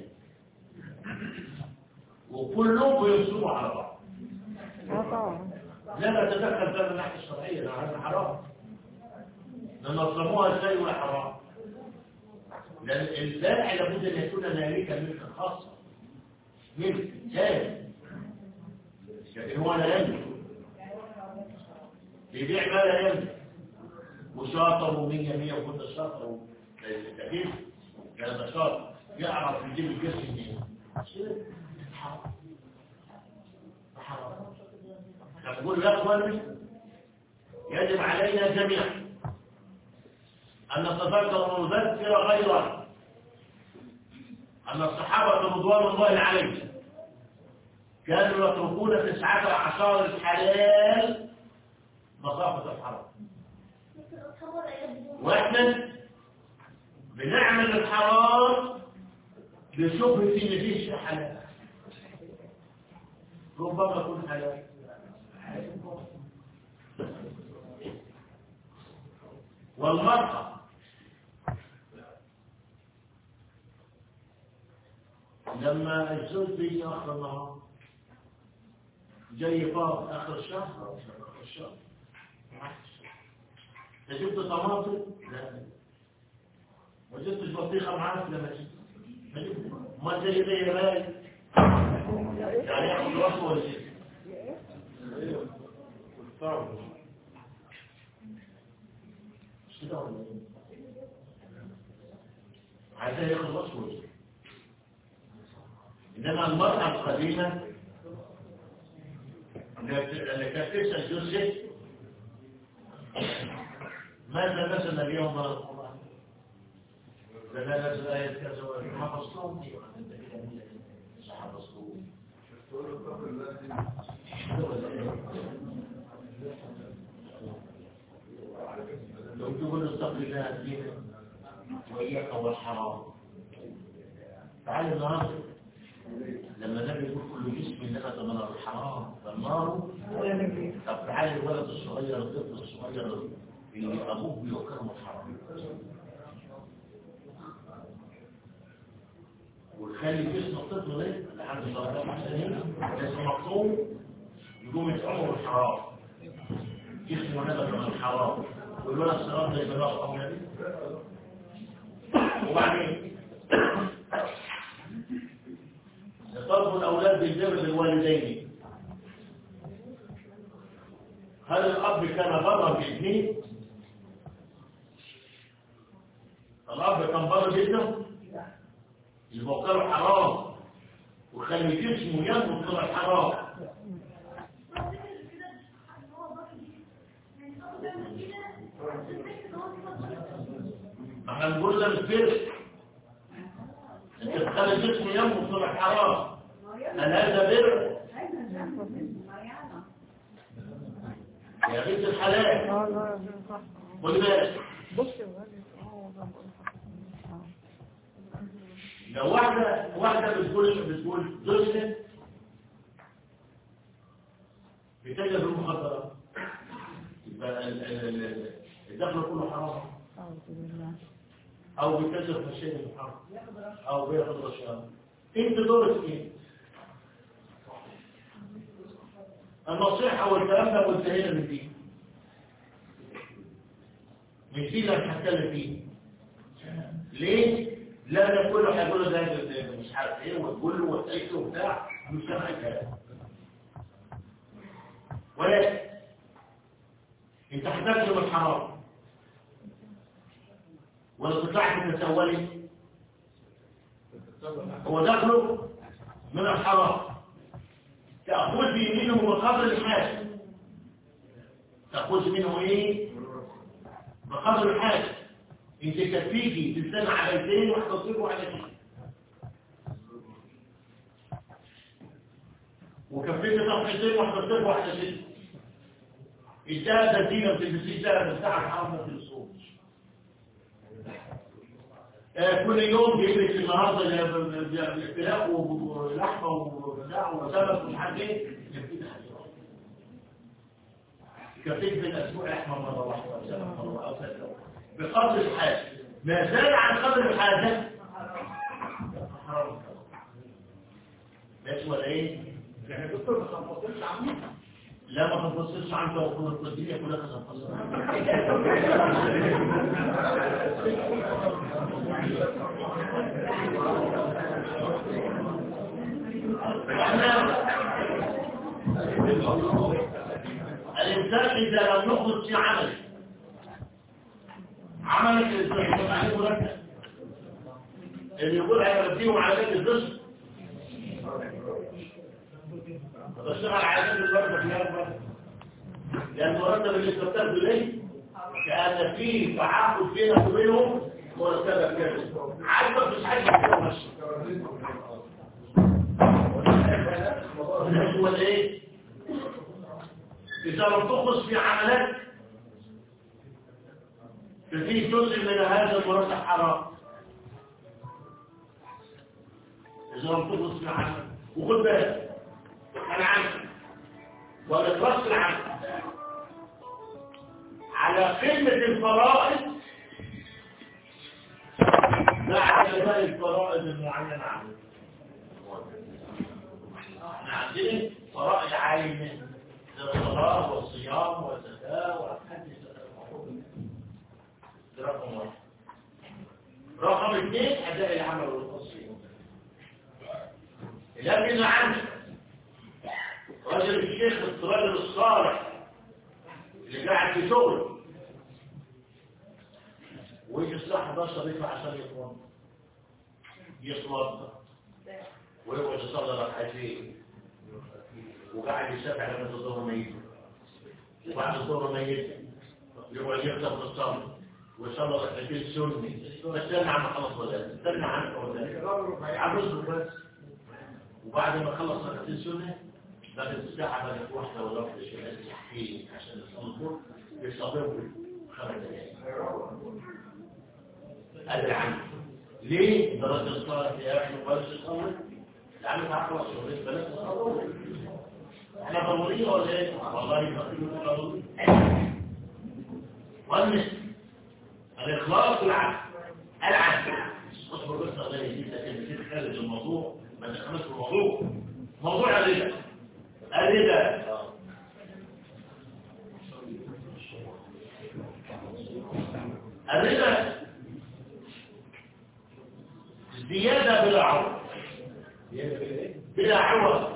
وكلهم بينصبوا على بعض اه طبعا لا نتدخل ده من الناحيه الشرعيه ده هذا حرام ننظموها ازاي ولا حرام لان البائع لابد ان يكون مالكا ملكا خاصا ملك ثاني لكن هو لا يملك بيبيع ما لا يملك وشاطر ومية مية وكنت شاطر كثير كان ده شاطر يعرف يجيب الجسم منين حرام حرام نقول يا اخواني يجب علينا جميعا ان نتذكر ونذكر غيرنا ان الصحابه رضوان الله عليهم كانوا يتركون تسعة عشر الحلال مخافة الحرام واحنا بنعمل الحرام بشبهة ان فيه شيء حلال ربما يكون حلال والمرأة لما الزوج بيجي آخر النهار جاي فاض آخر الشهر أو آخر الشهر أنت جبت طماطم؟ لا ما جبتش بطيخة معاك؟ لا ما جبت ما جبت ما جاي زي راي يعني ياخد راسه ولا شيء مش كده ولا ايه؟ عايزاه ياخد راسه ولا شيء انما المرأة القديمة اللي كانت تسأل جوزك ماذا نزل اليوم من القرآن؟ لا نزل آية كذا حفظتهم دي انت كده مش حفظتهم لو تقول استغفر الله دينك وإياك والحرام تعال النهارده لما النبي يقول كل جسم نبت من الحرام فالنار طب تعال الولد الصغير الطفل الصغير اللي ابوه بيوكله الحرام ويخلي جسم الطفل ده لحد 17 سنين لازم مقطوم يقوم يتعمر الحرام جسمه نبت من الحرام والولد الصغير ده يبقى له أو نبي وبعدين يطلب الأولاد بالبر بالوالدين هل الأب كان برا بابنه؟ الأب كان برا بابنه؟ يبقى كان حرام وخلي جسمه ينبت من الحرام احنا نقول ده مش بر انت تخلي جسمه ينبت من الحرام هل هذا بر؟ يا بنت الحلال اه لا صح خد بالك بص يا ولد اه ده بقول لك. اه لو واحدة واحدة بتقول بتقول زوجها بتجد المخدرات يبقى ال- ال- ال- الدخل كله حرام اعوذ بالله او بيتجر في الشيء الحرام او بياخد رشوة انت دورك ايه النصيحة والكلام ده منتهينا من دي مش دي اللي هنتكلم فيه ليه؟ لا كله هيقول له ده ده مش عارف ايه وتقول له وتأيد له وبتاع مش سامع الكلام ولكن انت هتاكل من الحرام ولا تطلعش من التولي هو دخله من الحرام تأخذ بيمينه بقدر الحاجة تأخذ منه ايه بقدر الحاجة انت تكفيكي تستنى على اثنين وهتصيبه على اثنين وكفيت صفحتين وهتصيبه على اثنين انتهى تسجيلا في التسجيل ده بتاع الحرمة في الصوت آه، كل يوم جايب لك النهارده فراخ ولحمه وبتاع وسمك ومش عارف ايه يكفيك حاجه كفيك في الاسبوع لحمه مره واحده او سمك مره او ثلاثه بقدر الحاجه ما زاد عن قدر الحاجه حرام ماشي ولا ايه؟ يعني دكتور ما تنفصلش عنه لا ما تنفصلش عنك وكل الدنيا كلها تنفصل الإنسان إذا لم يخلص في عمله عملك الإنسان يبقى عليه مرتب اللي يقول هيوديهم على بيت الرزق بشتغل على بيت الورده في الأرض لأن المرتب اللي استبتاد إليه كأن فيه تعاقد بينك وبينهم مرتبة كامل عاجبك مش عاجبك ماشي هو ايه إذا لم تخلص في عملك ففيه جزء من هذا المرتب حرام إذا لم تخلص في عملك وخد بالك أنا عنك والإخلاص العمل على قمة الفرائض بعد باقي الفرائض المعينة عنه احنا عندنا فرائض عينة الصلاة والصيام والزكاة والحج ده رقم واحد رقم اثنين أداء العمل والتصوير لكن عندك رجل الشيخ الرجل الصالح اللي قاعد في شغل ويجي الساعة 11 يطلع عشان يتوضا يتوضا ويقعد يصلي ركعتين وقاعد يسبح لما الظهر ميت وبعد الظهر ميت يقعد يكتب في الصلاة ويصلي ركعتين سني استنى عم خلص ولا استنى عنك ولا عم يصبر بس وبعد ما خلص ركعتين سنة بدأت الساعة بدأت واحدة ولا واحدة شمال تحكي عشان يصلي الظهر يصبر خمس دقايق أدري عنه ليه درجة الصلاة يا أخي وبلاش تصلي لأنه تعرف الشغل بلاش تصلي احنا ضرورية ولا ايه؟ والله ضروري والنس الإخلاص والعدل العدل اصبر بس الله يجيب لك كلمتين خارج الموضوع ما تدخلش في الموضوع موضوع الربا الربا الربا زيادة بلا عوض بلا عوض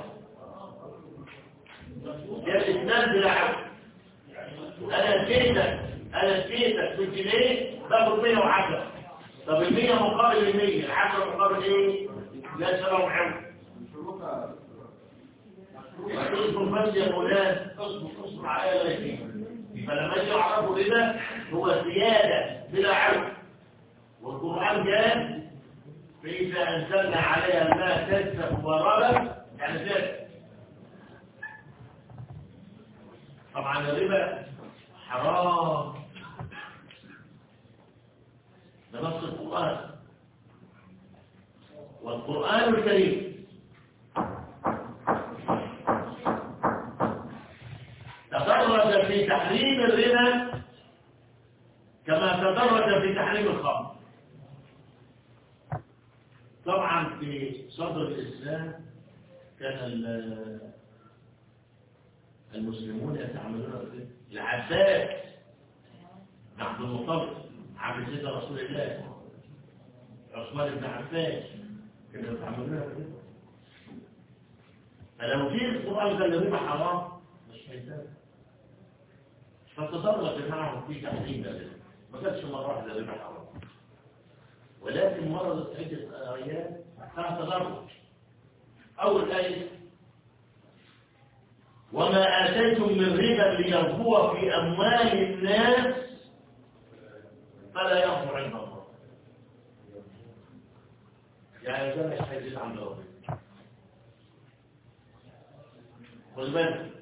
زيادة اثنان بلا عوض انا اديتك انا اديتك بالجنيه باخد 110 طب ال 100 مقابل ال 100 ال 10 مقابل ايه؟ لا سلام عوض اصبر بس يا فلان اصبر اصبر عليا لا يهمك فلما يجي يعرفوا كده هو زيادة بلا عوض والقرآن جاء فإذا أنزلنا عليها الماء تسلك ورابا يعني ذلك طبعا الربا حرام ده نص القرآن والقرآن الكريم تدرج في تحريم الربا كما تدرج في تحريم الخمر طبعا في صدر الإسلام كان ال- المسلمون يتعاملون بالربا العباس بن عبد المطلب عبد سيدنا رسول الله عثمان بن عفان كانوا يتعاملون بالربا فلو جه القرآن قال الربا حرام مش هيتابع فتدرج معهم في تحريم الربا ما كانش مرة واحدة الربا حرام ولكن مرضت عدة آيات كان تدرج أول آية وما آتيتم من ربا ليربو في أموال الناس فلا يربو عند الله يعني ده مش هيزيد عند ربنا خد بالك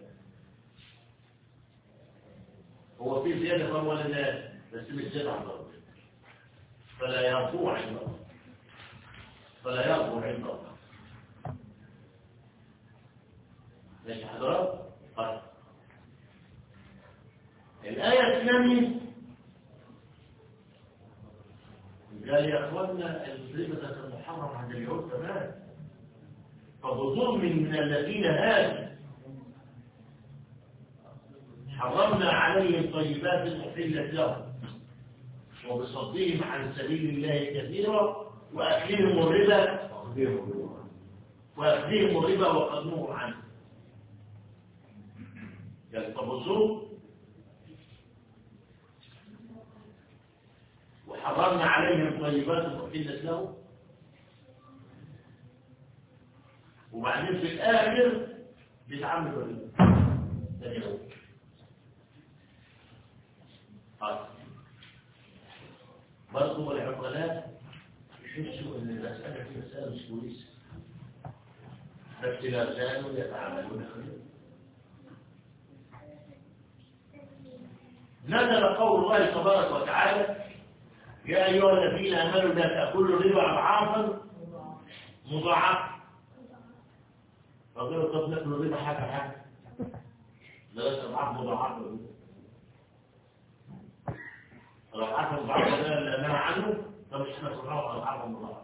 هو في زيادة في أموال الناس بس مش زيادة عند ربنا فلا يربو عند الله فلا يربو عند الله ماشي حضرات طيب الآية الثانية قال يا أخوانا الربا ده كان محرم عند اليهود كمان فبظلم من الذين هادوا حرمنا عليهم طيبات أحلت لهم وبصدهم عن سبيل الله كثيرا وأكلهم الربا وأخذهم الربا وقد نهوا عنه قال فبصوا وحرمنا عليهم طيبات أحلت لهم وبعدين في الآخر بيتعامل بالربا ده اليهود طيب برضه العقلاء يحسوا ان المسألة في مسألة مش كويسة بس لا زالوا يتعاملون خير نزل قول الله تبارك وتعالى يا أيها الذين آمنوا لا تأكلوا الربا أضعافا مضاعفة فقالوا طب ناكل الربا حاجة حاجة لا أضعاف مضاعفة لو حصل بعض ده اللي نهى عنه فمش احنا كلنا اضعاف الله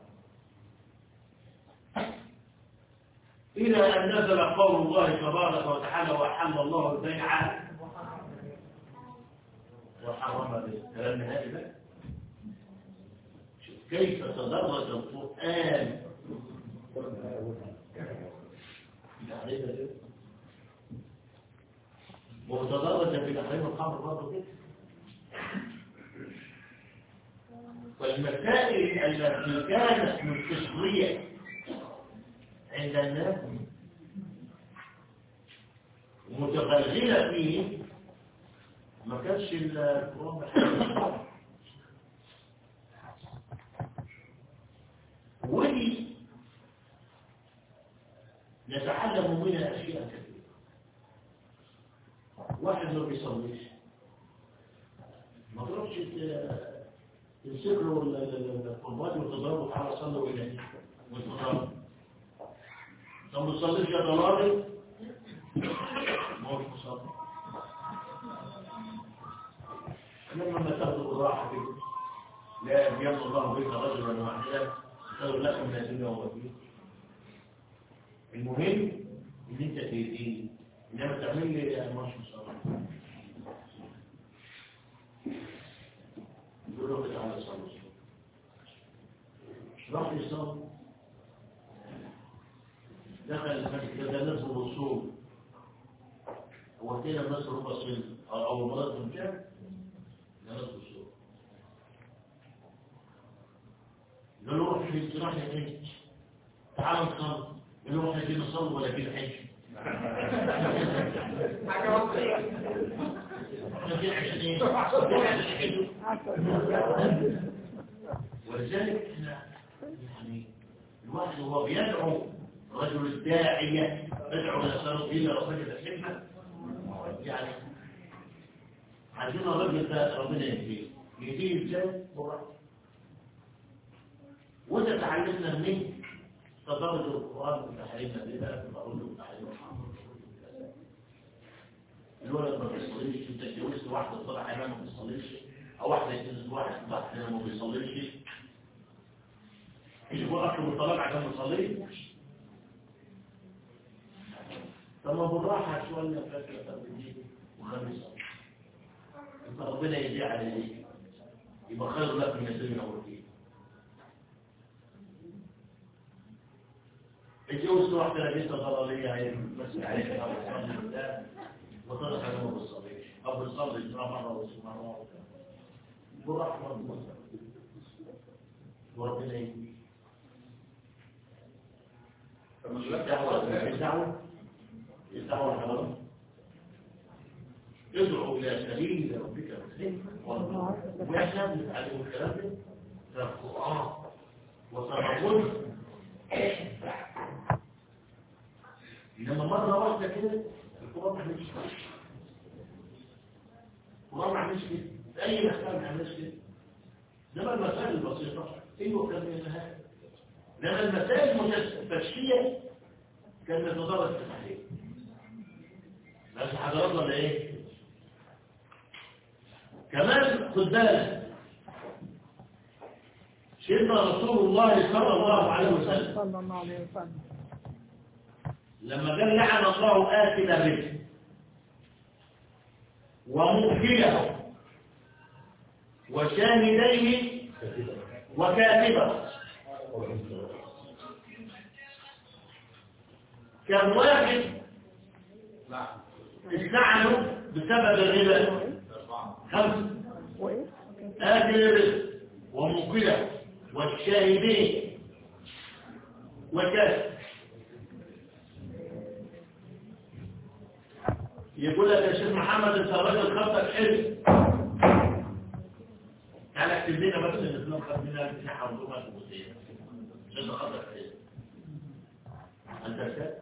إلى أن نزل قول الله تبارك وتعالى وحل الله البيع وحرم الكلام هذا بقى شوف كيف تدرج القرآن وتدرج في تحريم الخمر برضه كده والمسائل التي كانت مستشرية عند الناس ومتغلغلة فيه ما كانش القرآن بحاجة ودي نتعلم منها أشياء كثيرة واحد ما بيصليش ما تروحش تمسكوا القربات وتضربوا على صلوا إليه وتضربوا طب ما تصليش يا ضلالي ما هوش مصلي لما ما تاخذوا بالراحة كده لا يمن الله بك رجلا واحدا خير لك من الدنيا وما فيها المهم ان انت تهديني انما تعمل لي مش مصلي يقول له كده على الصلاة راح يصلي دخل المسجد ده ناس الوصول هو كده الناس ربع سن او مرض من كام ده ناس الوصول قال له روح في راح يحج تعال نصلي قال له روح نجي نصلي ولا في حج حاجة واحدة احنا في عشان ايه ولذلك احنا يعني الواحد وهو بيدعو رجل الداعية يدعو نفسه إلى رجل الحكمة يعني عندنا الرجل ده ربنا يهديه يهديه ازاي؟ هو وده تعلمنا منه تدرج القرآن وتحريم الربا والمعروف وتحريم الحرام الولد ما بيصليش انت اتجوزت واحده طلع امام ما بيصليش او واحده اتجوزت واحد طلع امام ما بيصليش يجيبوا اكل والطلاق عشان ما يصليش طب ما بالراحه شويه فاكره طب دي وخميس انت ربنا يجي عليك يبقى خير لك من الدنيا والدين اتجوزت واحده لقيتها ضلاليه هي بس عليك وطلع حاجه ما بتصليش او بتصلي مره ومره برحمه وربنا يهديك طب مش الدعوة الدعوة الدعوة الحرام ادعو الى سبيل ربك بالحكمه والله واحنا بنتعلم الكلام ده في القران وتربط انما مره واحده كده القران ما عملش كده القران ما عملش كده في اي مساله ما عملش كده انما المسائل البسيطه ايوه كان من النهايه انما المسائل المتفشيه كان يتضرر في التحليل بس حضراتنا ولا ايه كمان خد بالك سيدنا رسول الله صلى الله عليه وسلم صلى الله عليه وسلم لما قال لعن الله آكل الرزق ومؤكله وشاهديه وكاتبه كم واحد اتلعنوا بسبب الربا خمسة وايه آكل الرزق وموكله والشاهدين وكذا يقول لك يا شيخ محمد انت راجل خطك حلو تعالى اكتب لنا بس الاسلام خد منها الجناح والجمعة المسيح عشان خطك حلو انت كده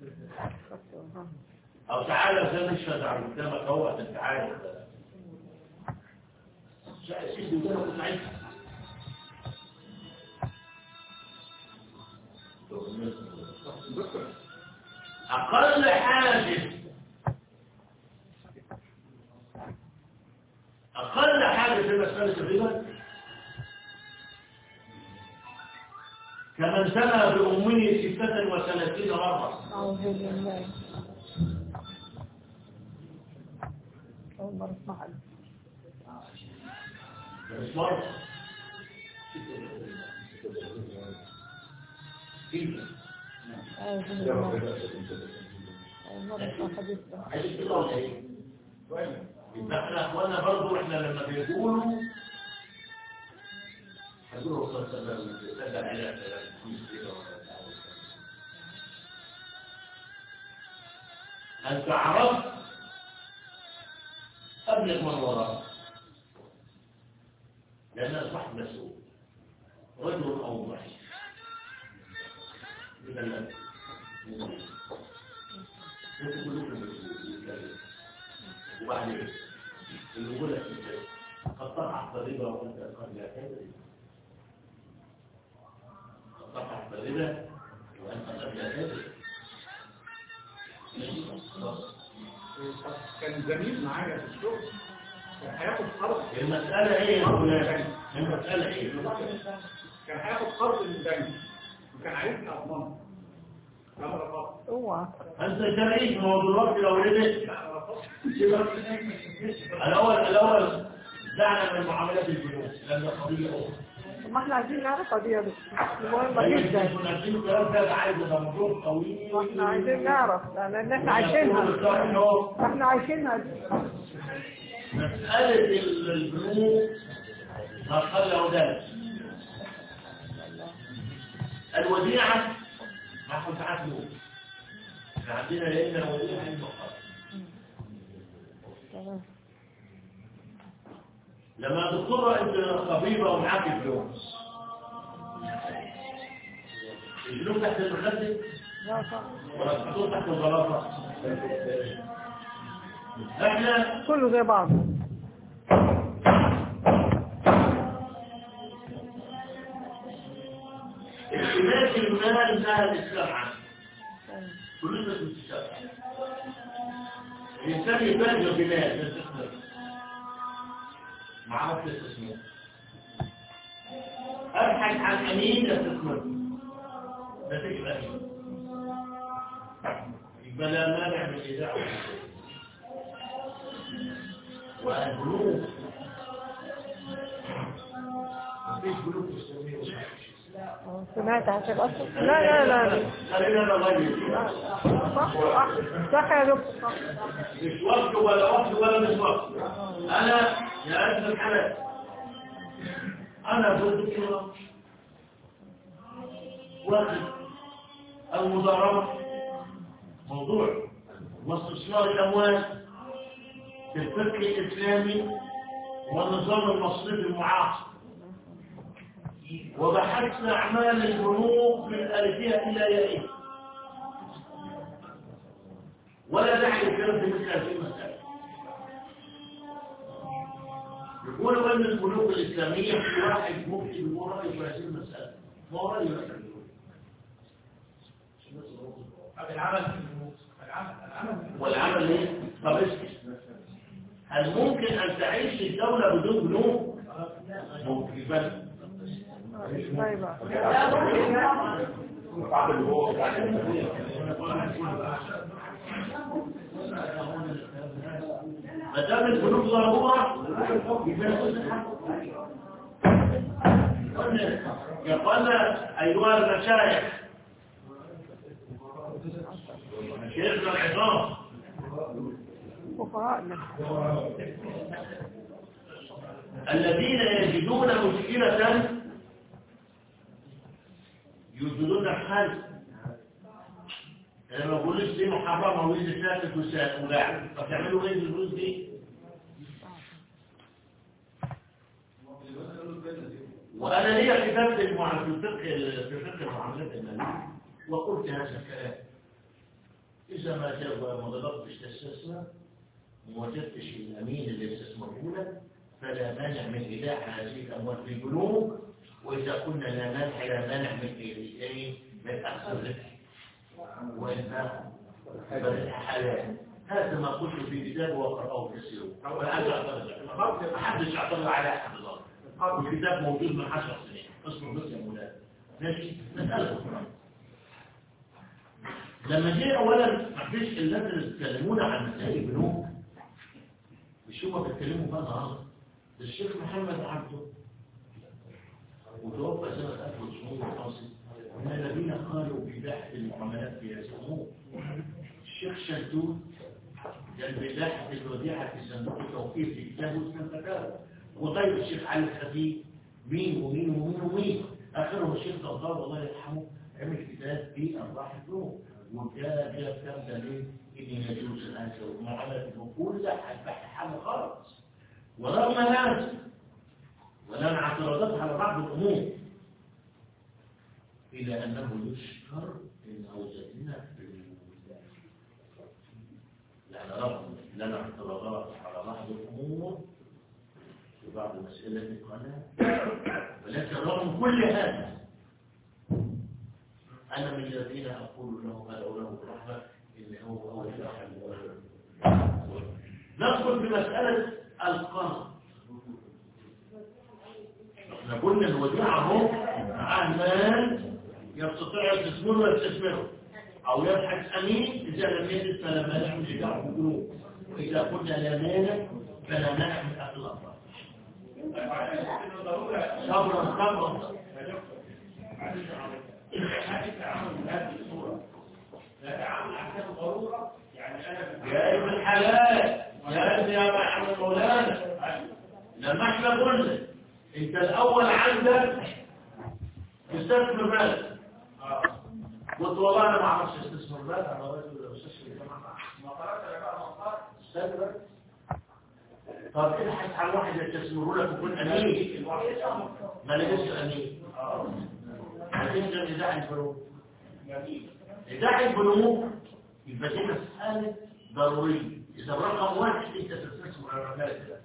او تعالى عشان نشهد على قدامك اهو انت عارف سيدي وكده كنت عايز أقل حاجة أقل حاجة في مسألة الربا كمن سنى بأمه ستة وثلاثين مرة أعوذ بالله أول مرة أسمعها مش مرة كيف؟ أعوذ بالله أول مرة أسمع حديث ده عايز كده ولا ايه؟ يبقى احنا اخوانا برضه احنا لما بيقولوا هيقولوا صلى الله عليه وسلم تدعى على انت عرفت قبلك من وراء لان اصبحت مسؤول رجل او ضعيف اذا لا انتوا كلكم مسؤولين وبعدين اللي يقول لك قد طرحت الربا وانت قد لا تدري قد طرحت الربا وانت قد لا تدري كان زميل معايا في الشغل كان هياخد قرض المسألة ايه يا فلان؟ المسألة ايه؟ كان هياخد قرض من البنك وكان عايزني اضمنه انا رفضت اوعى انت شريك ما هو دلوقتي لو ربت لا رفضت الاول الاول دعنا من معاملات البنوك لان قضية اخرى طب ما احنا عايزين نعرف قضية دي مهمة طيب جدا كنا عايزين الكلام ده عايز ده موضوع طويل واحنا عايزين نعرف لان احنا عايشينها احنا عايشينها دي مسألة البنوك ما قل ذلك الوديعة نحو ساعات نوم احنا عندنا لأن الوديعة عند الخط تمام لما دكتورة انت طبيبة ومعاك فلوس الفلوس تحت المخدة لا صح ولا الفلوس تحت الغلاطة احنا كله زي بعض اختلاف المال نهى الإسلام عنه تمام. فلوس الشرع الإنسان يتاجر بمال يستثمر معاه في الاستثمار أبحث عن أمين يستثمر ما فيش أمين يبقى لا مانع من الإذاعة والبنوك ما فيش بنوك إسلامية سمعت عشان أصلا لا لا لا لا خلينا نغير صح صح صح يا دكتور صح مش وقت ولا وقت ولا مش وقت انا يا ابن الحلال انا ضد كده واخد المضاربه موضوع واستثمار الاموال في الفقه الإسلامي والنظام المصرفي المعاصر وبحثنا أعمال البنوك من ألفها إلى يائها ولا داعي للكلام في مثل هذه المسألة يقولوا أن البنوك الإسلامية في واحد مفتي بيقول رأيه في هذه المسألة ما هو رأيه مثلا العمل في البنوك العمل العمل والعمل ايه؟ طب اسكت هل ممكن ان تعيش الدولة بدون بنوك؟ ممكن بس ازاي بقى ما دام البنوك ضرورة يا قلنا ايها المشايخ مشايخنا العظام فقراء الذين يجدون مشكلة يوجدون الحل انا ما بقولش دي محرمه ولسه ساكت وساعد فتعملوا ايه بالفلوس دي وانا ليا كتاب في المع- في الفقه في فقه المعاملات الماليه وقلت هذا الكلام اذا ما جاء ما ضربتش تستثمر وما وجدتش الامين اللي استثمره لك فلا مانع من ايداع هذه الاموال في البنوك واذا كنا لا مانع لا مانع من ايه من اخذ الربح وإنها حلال هذا ما قلت في كتاب وقرأه كثير ما حدش يعترض على أحد الله الكتاب موجود من عشر سنين اصبر بس يا مولانا ماشي مسألة أخرى لما جه أولا ما فيش الناس اللي بيتكلمون عن مسائل البنوك مش هم بيتكلموا بقى النهارده ده الشيخ محمد عبده وتوفى سنة 1950 من الذين قالوا بباحة المعاملات في هذا الأمور الشيخ شلتوت قال بباحة الوديعة في صندوق التوقيف في كتابه اسمه الفتاوى وغير الشيخ علي الخفيف مين ومين ومين ومين آخرهم الشيخ طنطاوي الله يرحمه عمل كتاب في أرباح البنوك وجاء جاء كتاب دليل إن يجوز هذا ومعاملة البنوك لا البحث حل خالص ورغم هذا ولنا اعتراضات على بعض الأمور إلى أنه يشكر إن أوجدنا في يعني رغم لنا اعتراضات على بعض الأمور في بعض المسائل التي قالها ولكن رغم كل هذا أنا من الذين أقول له أدعو له بالرحمة إن هو أول أحد ندخل في مسألة القرض احنا قلنا الوديعة هو أعمال يستطيع يستثمره ويستثمره أو يبحث أمين إذا لم يجد فلا مانع من إيجاع البنوك وإذا قلنا لا مانع فلا مانع من أكل الأطراف صبرا صبرا يا ابن الحلال يا ابن يا محمد مولانا لما احنا قلنا انت الاول عندك تستثمر مالك قلت والله انا ما اعرفش استثمر مالك انا رجل استثمر الجامعه ما قرات انا بقى مقال استثمر طب ابحث عن واحد يستثمره لك ويكون امين ما لقيتش امين عايزين ايداع البنوك ايداع البنوك يبقى دي مساله ضروريه اذا رقم واحد انت تستثمر على مالك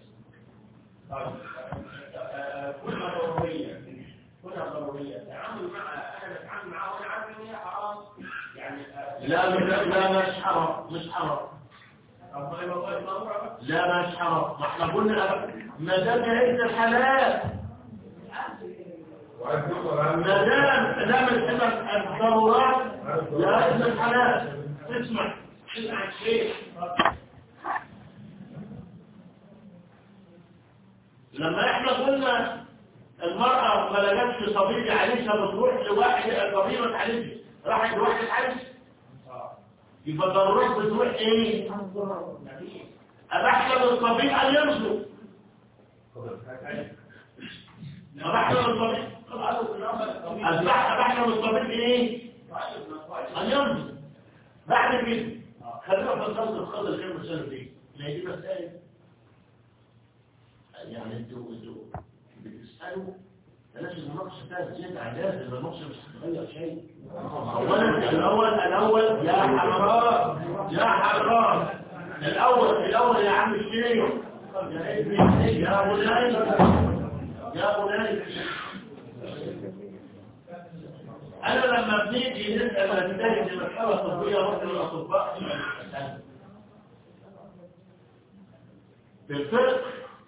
كلها ضرورية كلها ضرورية التعامل مع أنا بتعامل معاه وأنا عارف إن هي حرام يعني لا مش لا مش حرام مش حرام طب ما هي والله ضرورة لا مش حرام ما احنا قلنا ما دام عند الحلال ما دام دام الحلال الضرورات لا ابن الحلال اسمع اسمع الشيخ لما احنا قلنا المرأة ما لقتش صبي يعالجها بتروح لواحد طبيب تعالجها راحت لواحد تعالج يبقى الضرورات بتروح ايه؟ أبحث للطبيب أن يرزق أبحث للطبيب أبحث للطبيب ايه؟ أن يرزق بعد كده خلينا في الخلق الخلق الخير والسلام دي ما هي دي مسائل يعني انتوا انتوا بتسالوا بلاش المناقشه فيها زياده عن لازم المناقشه مش هتغير شيء اولا الاول الاول يا حرام يا حرام الاول الاول يا عم الشيخ يا ابني يا بني يا بني انا لما بنيجي نسال نتائج المساله الطبيه رحنا للاطباء في الفقه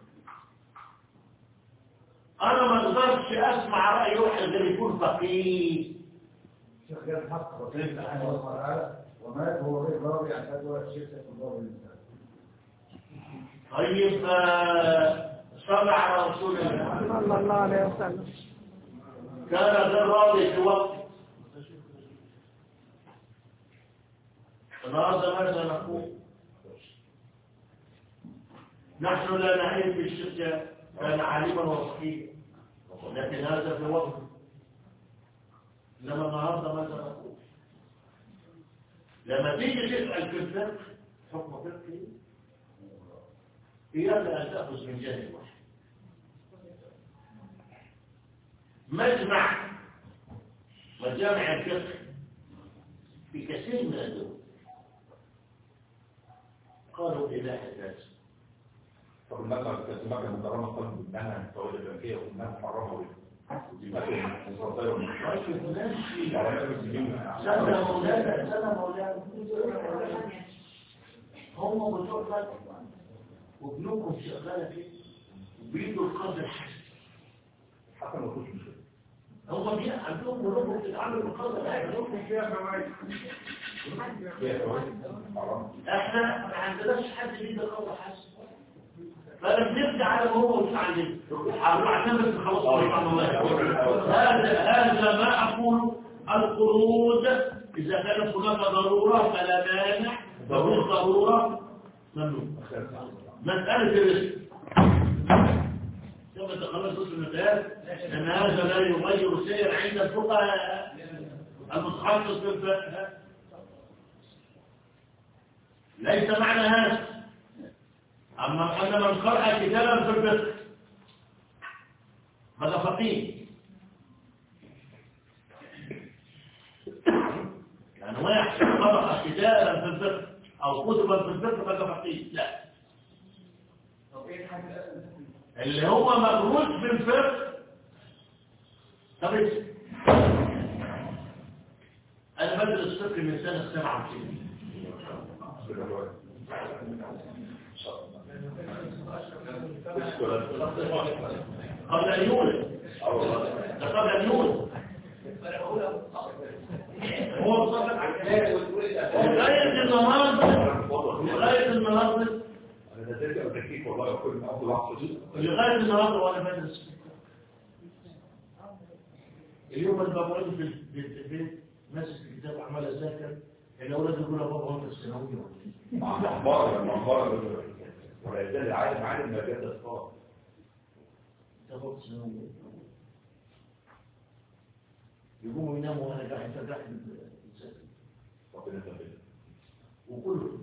انا ما اقدرش اسمع راي واحد غير يكون فقيه الشيخ جاب حق ربنا سبحانه وتعالى ومات هو غير راضي عن فتوى الشيخ سيف الله الانسان طيب آه، صلى على رسول الله صلى الله عليه وسلم كان غير راضي في وقت النهارده ماذا نقول نحن لا نعيب بالشرك كان عالما وصحيحا لكن هذا في وقت انما النهارده ماذا نقول لما تيجي تسال في الفقه حكم فقهي اياك ان تاخذ من جانب واحد مجمع وجامع الفقه في كثير من الدول قالوا إله ذات طب المبنى كانت المبنى المدرمة قلب انها الطويلة البنكية وانها محرمة ودي مبنى مصدرة من طيب ماشي على المسلمين سنة مولانا سنة مولانا هم بتوع فتوى وابنكم شغالة فيه وبيدوا القدر الحسن حتى ما فيش مشكلة هم بي عندهم قلوبهم بتتعامل بالقدر الحسن ممكن فيها فوائد فيها فوائد حرام احنا ما عندناش حد بيدي القدر الحسن فانا بنرجع على ما هو مش عندنا هنروح عشان بس نخلص سبحان الله هذا هذا ما اقول القروض اذا كانت هناك ضروره فلا مانع ضروره ضروره ممنوع مساله الرزق كما تخلص المثال ان هذا لا يغير شيئا عند الفقهاء المتخصص في الفقه ليس معنى هذا أما أن من قرأ كتابا في الفقه هذا فقيه يعني واحد قرأ كتابا في الفقه أو كتبا في الفقه فهذا فقيه لا اللي هو مدروس في الفقه طب اسم. أنا بدرس فقه من سنة 97 كده فوائد ان شاء الله قبل أن يولد ده قبل أن يولد هو صدق لغاية النهاردة لغاية النهاردة انا نزلت اتكيك والله كل ما اقول لحظه دي لغاية النهاردة وأنا بدرس اليوم اللي بقعد في في البيت ماسك الكتاب وعمال أذاكر الأولاد يقولوا يا بابا أنت الثانوي ولا إيه؟ مع اخبار مع اخبار ولا يزال العالم عالم ما جاء اصفار أنت بابا الثانوي يقوموا يناموا وأنا قاعد قاعد أذاكر ربنا يسلمك وكله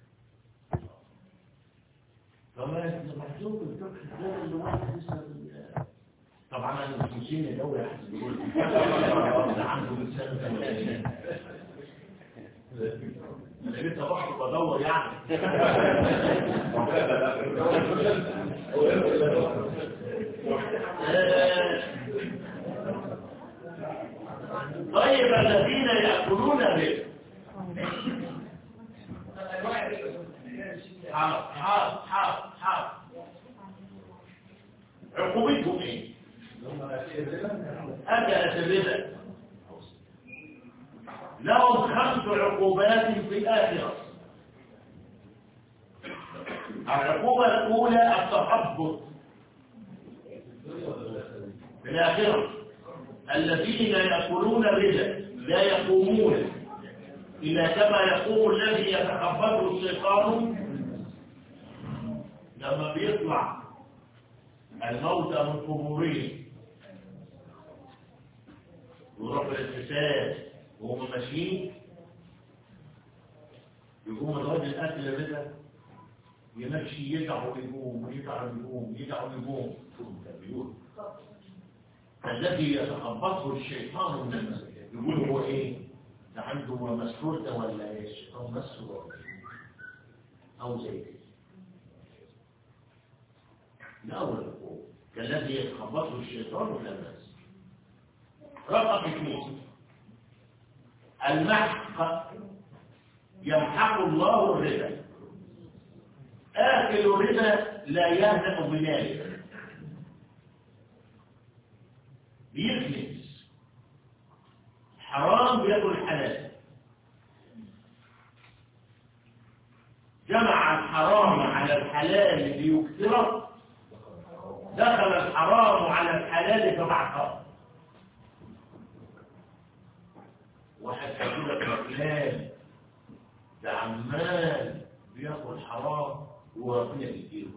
فما محسوب الفقه ده اللي واحد لسه طبعا انا مش مشيني دوري احسن يقول ده عنده من سنه ثلاثين. انا لسه بحث بدور يعني آه، طيب الذين ياكلون الرزق حاضر حاضر حاضر حاضر عقوبتهم ايه؟ أكلت الربا لهم خمس عقوبات في الآخرة العقوبة الأولى التحبط في الآخرة الذين يأكلون الربا لا يقومون إلا كما يقوم الذي يتخبطه الشيطان لما بيطلع الموتى من قبورهم ويروح الاتساس وهم ماشيين يقوم الراجل اكل الربا يمشي يدعو يقوم يدعو يقوم يدعو يقوم شوف كان بيقول الذي يتخبطه الشيطان من المسجد يقول هو ايه ده عنده مسحور ده ولا ايش او مسحور او زي كده ده اول القوة كالذي يتخبطه الشيطان من المسجد رقم اثنين المحق يمحق الله الربا آكل الربا لا يهدأ بذلك بيفلس حرام بياكل حلال جمع الحرام على الحلال ليكثره دخل الحرام على الحلال فبعثره واحد هيقول لك فلان ده عمال بياكل حرام وربنا يديله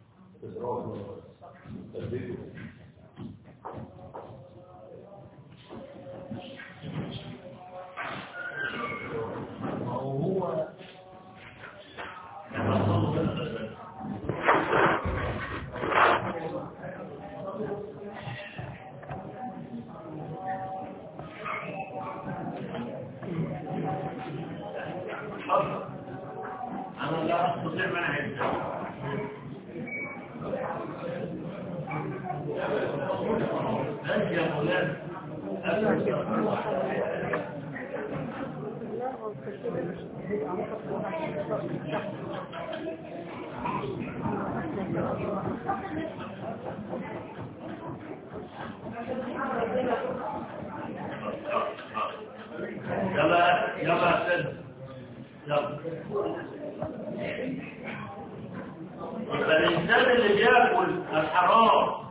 ما هو هو لما صلوا بالغزل أنا لا أستطيع منع أنت يا مولانا يلا يلا سد يلا يبقى الإنسان اللي بياكل الحرام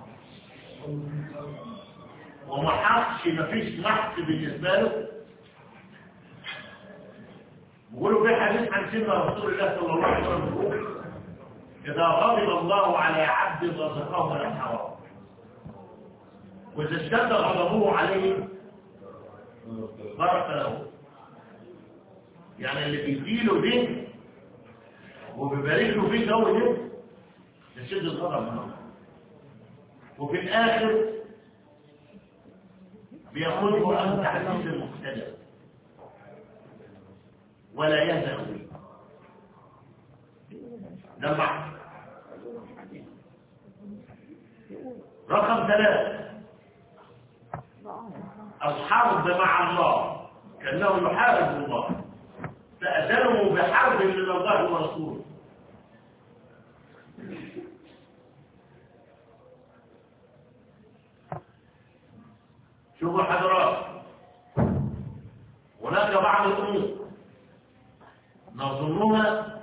وما حقش مفيش محق بالنسبة له بيقولوا في حديث عن سيدنا رسول الله صلى الله عليه وسلم بيقول إذا غضب الله على عبد رزقه من الحرام وإذا اشتد غضبه عليه بارك له يعني اللي بيديله دين وبيبارك له فيه جو دين يشد الغضب منه وفي الآخر بيقوله عن تحديث المختلف ولا يهزأ به ده المعنى رقم ثلاثة الحرب مع الله كأنه يحارب الله فأذنوا بحرب من الله ورسوله شوفوا حضرات هناك بعض الأمور نظنها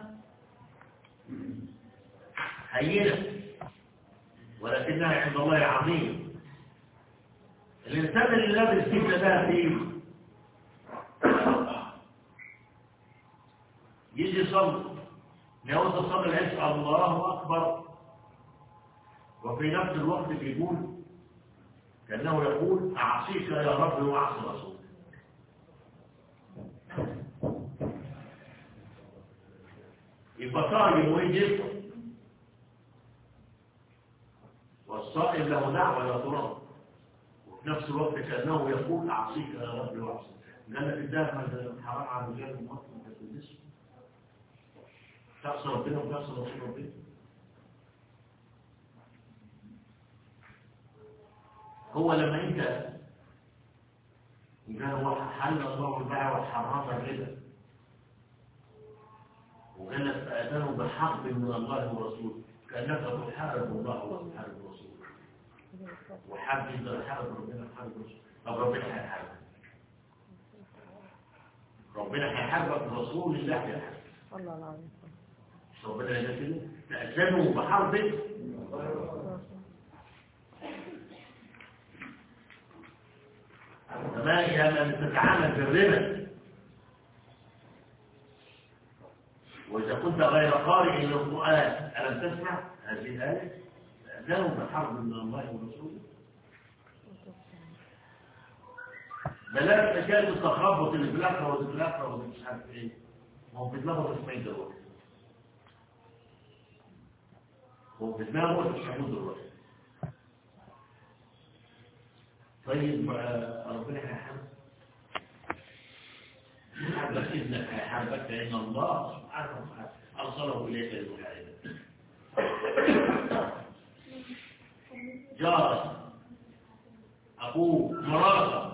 هينة ولكنها عند الله عظيمة الإنسان اللي لابس كيف ده فيه يجي يصلي يوم تصلي العشاء الله أكبر وفي نفس الوقت بيقول كأنه يقول أعصيك يا رب وأعصي رسولك يبقى صائم ويجب والصائم له دعوة لا ترد وفي نفس الوقت كأنه يقول أعصيك يا رب وأعصي لأنك الدافع حرام على الرجال المصري ما تلبسه تعصي ربنا وتعصي رسول ربنا هو لما انت قال هو حل الله البيع وحرم الربا وقال لك فأذنوا بحرب من الله ورسوله كأنك تحارب الله وتحارب رسوله وحرب انت تحارب ربنا تحارب رسوله طب ربنا هيحارب ربنا هيحاربك رسول الله هيحارب الله العظيم مش ربنا هيدا كده تأذنوا بحرب كمان إذا لم تتعامل بالربا وإذا كنت غير قارئ للقرآن ألم تسمع هذه الآية أذنوا بحرب من الله ورسوله بلاش حكاية التخبط اللي في الآخرة واللي في الآخرة واللي مش عارف إيه ما هو بيتلخبط اسمين دلوقتي هو في دماغه مش هيموت دلوقتي طيب آه، ربنا هيحبك حبك ابنك هيحبك لأن الله سبحانه وتعالى أرسله إليك للمساعدة جارك أبوك مراتك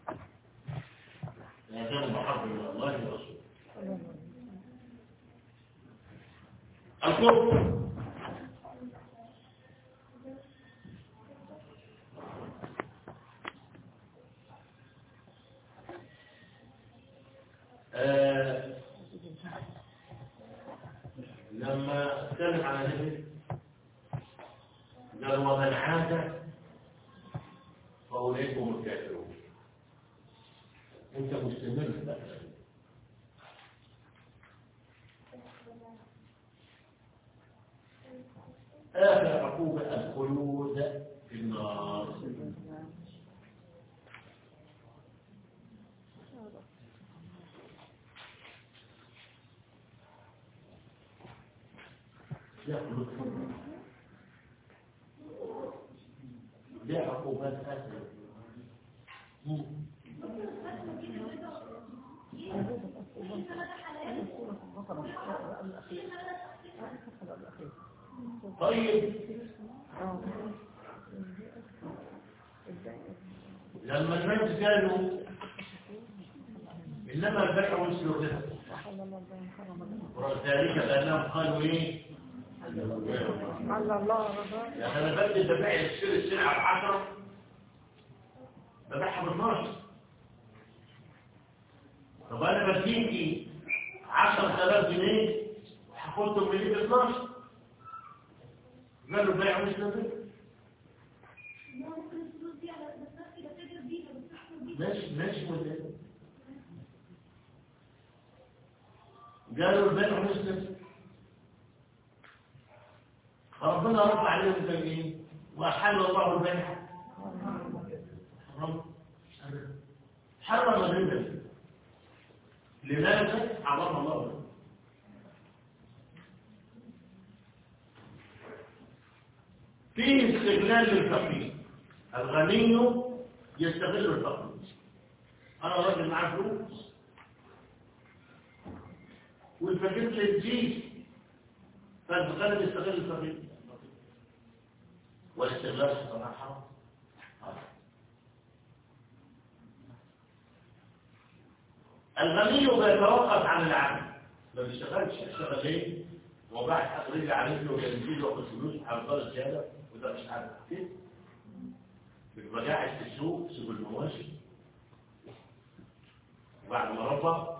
لا زال محب من الله ورسوله الكفر آه، لما اتكلم على نبي قال ومن عاد فأولئك هم الكافرون انت مستمر بقى آخر عقوبة الخلود في النار يخلد في النار ليه عقوبات آخر طيب لما الناس قالوا انما البيع مثل الربا وذلك بانهم قالوا ايه على الله رضا يعني انا بدي البيع يشتري السلعه ب 10 ببيعها ب 12 طب انا بديكي 10000 جنيه وهاخدهم مني ب 12 قالوا البيع مثل الربا ماشي ماشي ولا ايه؟ قالوا البيع مسلم ربنا رفع عليهم تنين وحل الله البيع حرم حرم الربا لماذا حرم الله الربا فيه استغلال للفقير الغني يستغل الفقير انا راجل معاه فلوس والفقير للجيش فالغني يستغل الفقير والاستغلال طبعا حرام حرام. الغني بيتوقف عن العمل ما بيشتغلش يشتغل ليه وبعد تقريبا عليه له بنزين واخد فلوس هيفضل زياده وده مش عارف كده بيبقى قاعد في السوق سوق المواشي وبعد ما ربى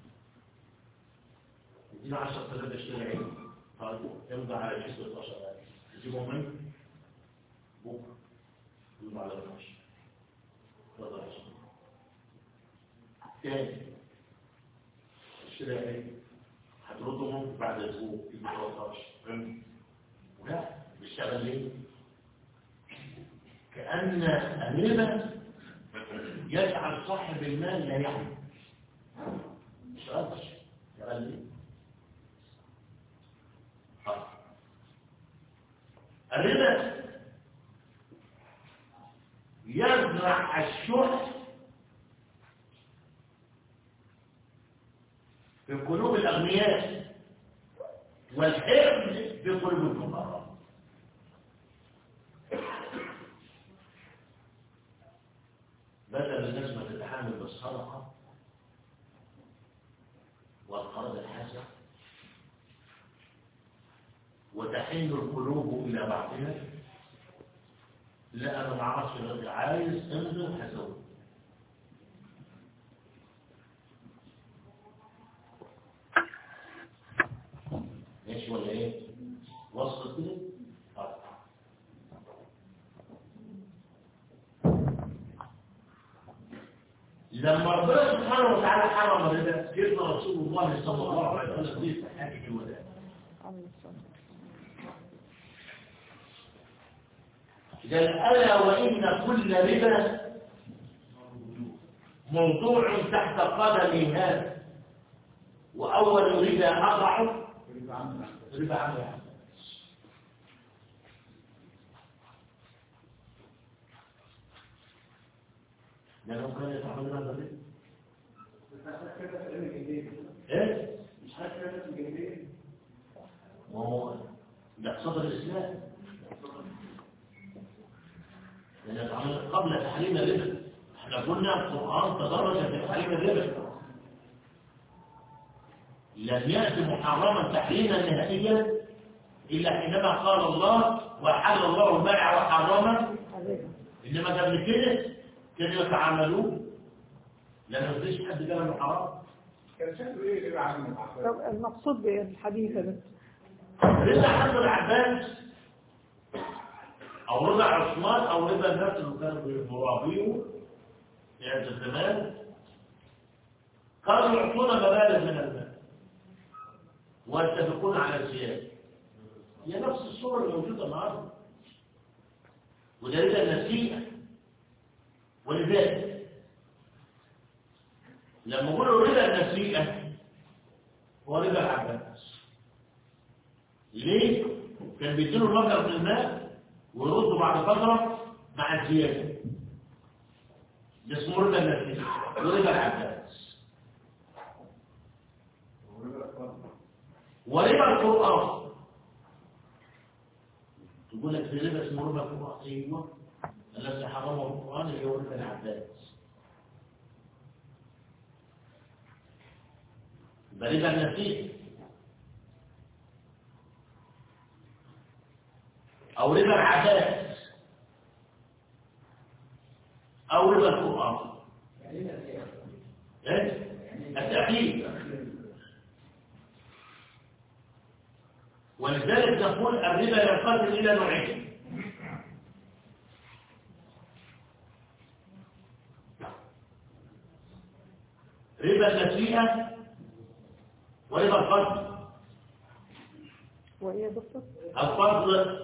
يدينا 10000 اشتري عين طيب يمضي على جسم 12000 تجيبهم منه بكره يمضي على 12 اتفضل يا شيخ تاني اشتري عين هتردهم بعد اسبوع يجي 13 فهمت؟ لا بيشتغل ليه؟ كأن الربا يجعل صاحب المال لا يعمل مش قادر يشتغل ليه؟ آه. الربا يزرع الشح في قلوب الأغنياء والحرص في قلوب الفقراء بدل الناس ما تتعامل بالصدقة والقرض الحسن وتحن القلوب إلى بعضها لا أنا ما اعرفش غير عايز انزل هسوي ماشي ولا ايه؟ وصلت كده؟ طيب. لما ربنا سبحانه وتعالى حرم الربا سيدنا رسول الله صلى الله عليه وسلم في حاجه الوداع قال الا وان كل ربا موضوع تحت قدمي هذا واول ربا اضعف ربا عمل لأنهم كانوا يتعاملون هذا الربا بس عشان كده في علم الجنين إيه؟ مش عارف كده في الجنين ما هو ده صدر الإسلام لأن يتعامل قبل تحريم الربا احنا قلنا القرآن تدرج في تحريم الربا لم يأتي محرما تحريما نهائيا إلا حينما قال الله وحل الله البيع وحرم الربا إنما قبل كده كانوا يتعاملون لأن مفيش حد قال إنه حرام كان شكله ايه اللي عامل المعصيه طب المقصود بالحديث ده رضا حمد العباس او رضا عثمان او رضا الناس اللي كانوا بيرابيه في هذا الزمان كانوا يعطون مبالغ من المال ويتفقون على الزياده هي نفس الصوره الموجوده النهارده وده رضا النسيئه ولذلك لما يقولوا رضا النسيئه هو رضا العباس ليه؟ كان بيديله المبلغ من المال ويرده بعد فترة مع الزيادة ده اسمه ربا النسيج وربا العباس وربا القرآن تقول لك في ربا اسمه ربا القرآن ايوه الذي حرمه القرآن اللي هو ربا العباس يبقى ربا النسيج أو ربا العباس أو ربا القرآن إيه؟ التأكيد ولذلك نقول الربا ينقسم إلى نوعين ربا النسيئة وربا الفضل وإيه يا دكتور؟ الفضل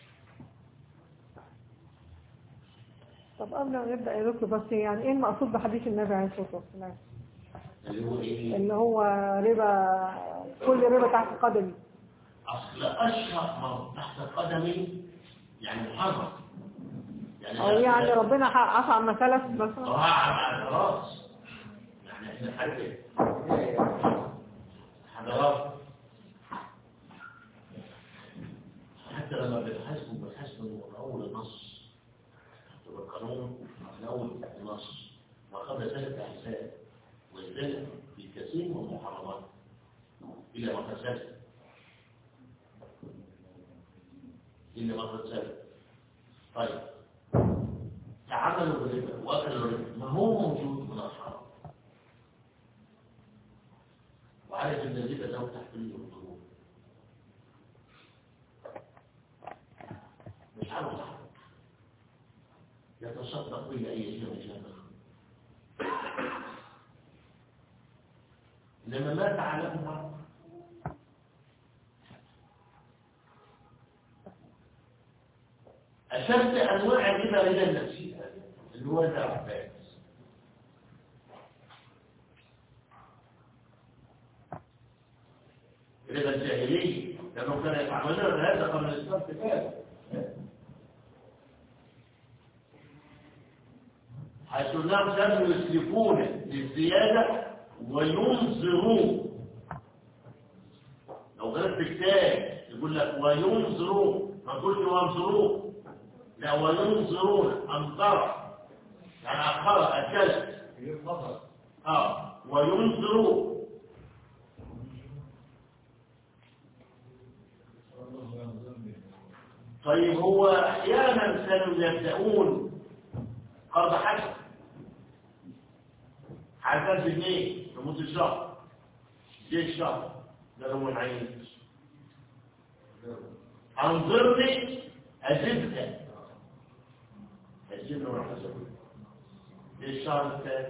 طب قبل ما نبدأ يا دكتور بس يعني ايه المقصود بحديث النبي عليه الصلاة والسلام اللي هو إيه؟ اللي هو ربا كل ربا تحت قدمي أصل أشهر ما تحت قدمي يعني محرم يعني او يعني ربنا عفى عما سلف مثلا راعى مع الراس يعني احنا حاجة حضرات حتى لما بتحاسبوا بتحاسبوا من أول النص تبقى القانون من أول النص ما قبل ذلك حساب ولذلك في كثير من المحرمات إلا ما قد سلف إلا ما قد سلف طيب تعاملوا بالربا واكلوا الربا ما هو موجود من الحرام وعارف ان الربا له تحويل الظروف مش عارف صح يتصدق به اي شيء من شيء انما ما تعلمه أشد أنواع الربا ربا النفسية اللي هو العباس ربا الجاهلية لأنه كان يفعلون هذا قبل الإسلام كتاب حيث أنهم كانوا يسلفون للزيادة وينظرون لو غيرت كتاب يقول لك وينظرون ما تقولش وانظرون لا وينظرون أنظر يعني أخر أجل يتفضل آه وينظرون طيب هو أحيانا كانوا يبدأون قرض حسن حسن جنيه لمدة شهر جه الشهر ده هو العين أنظرني أزدك أزدنا وحسن جه الشهر الثاني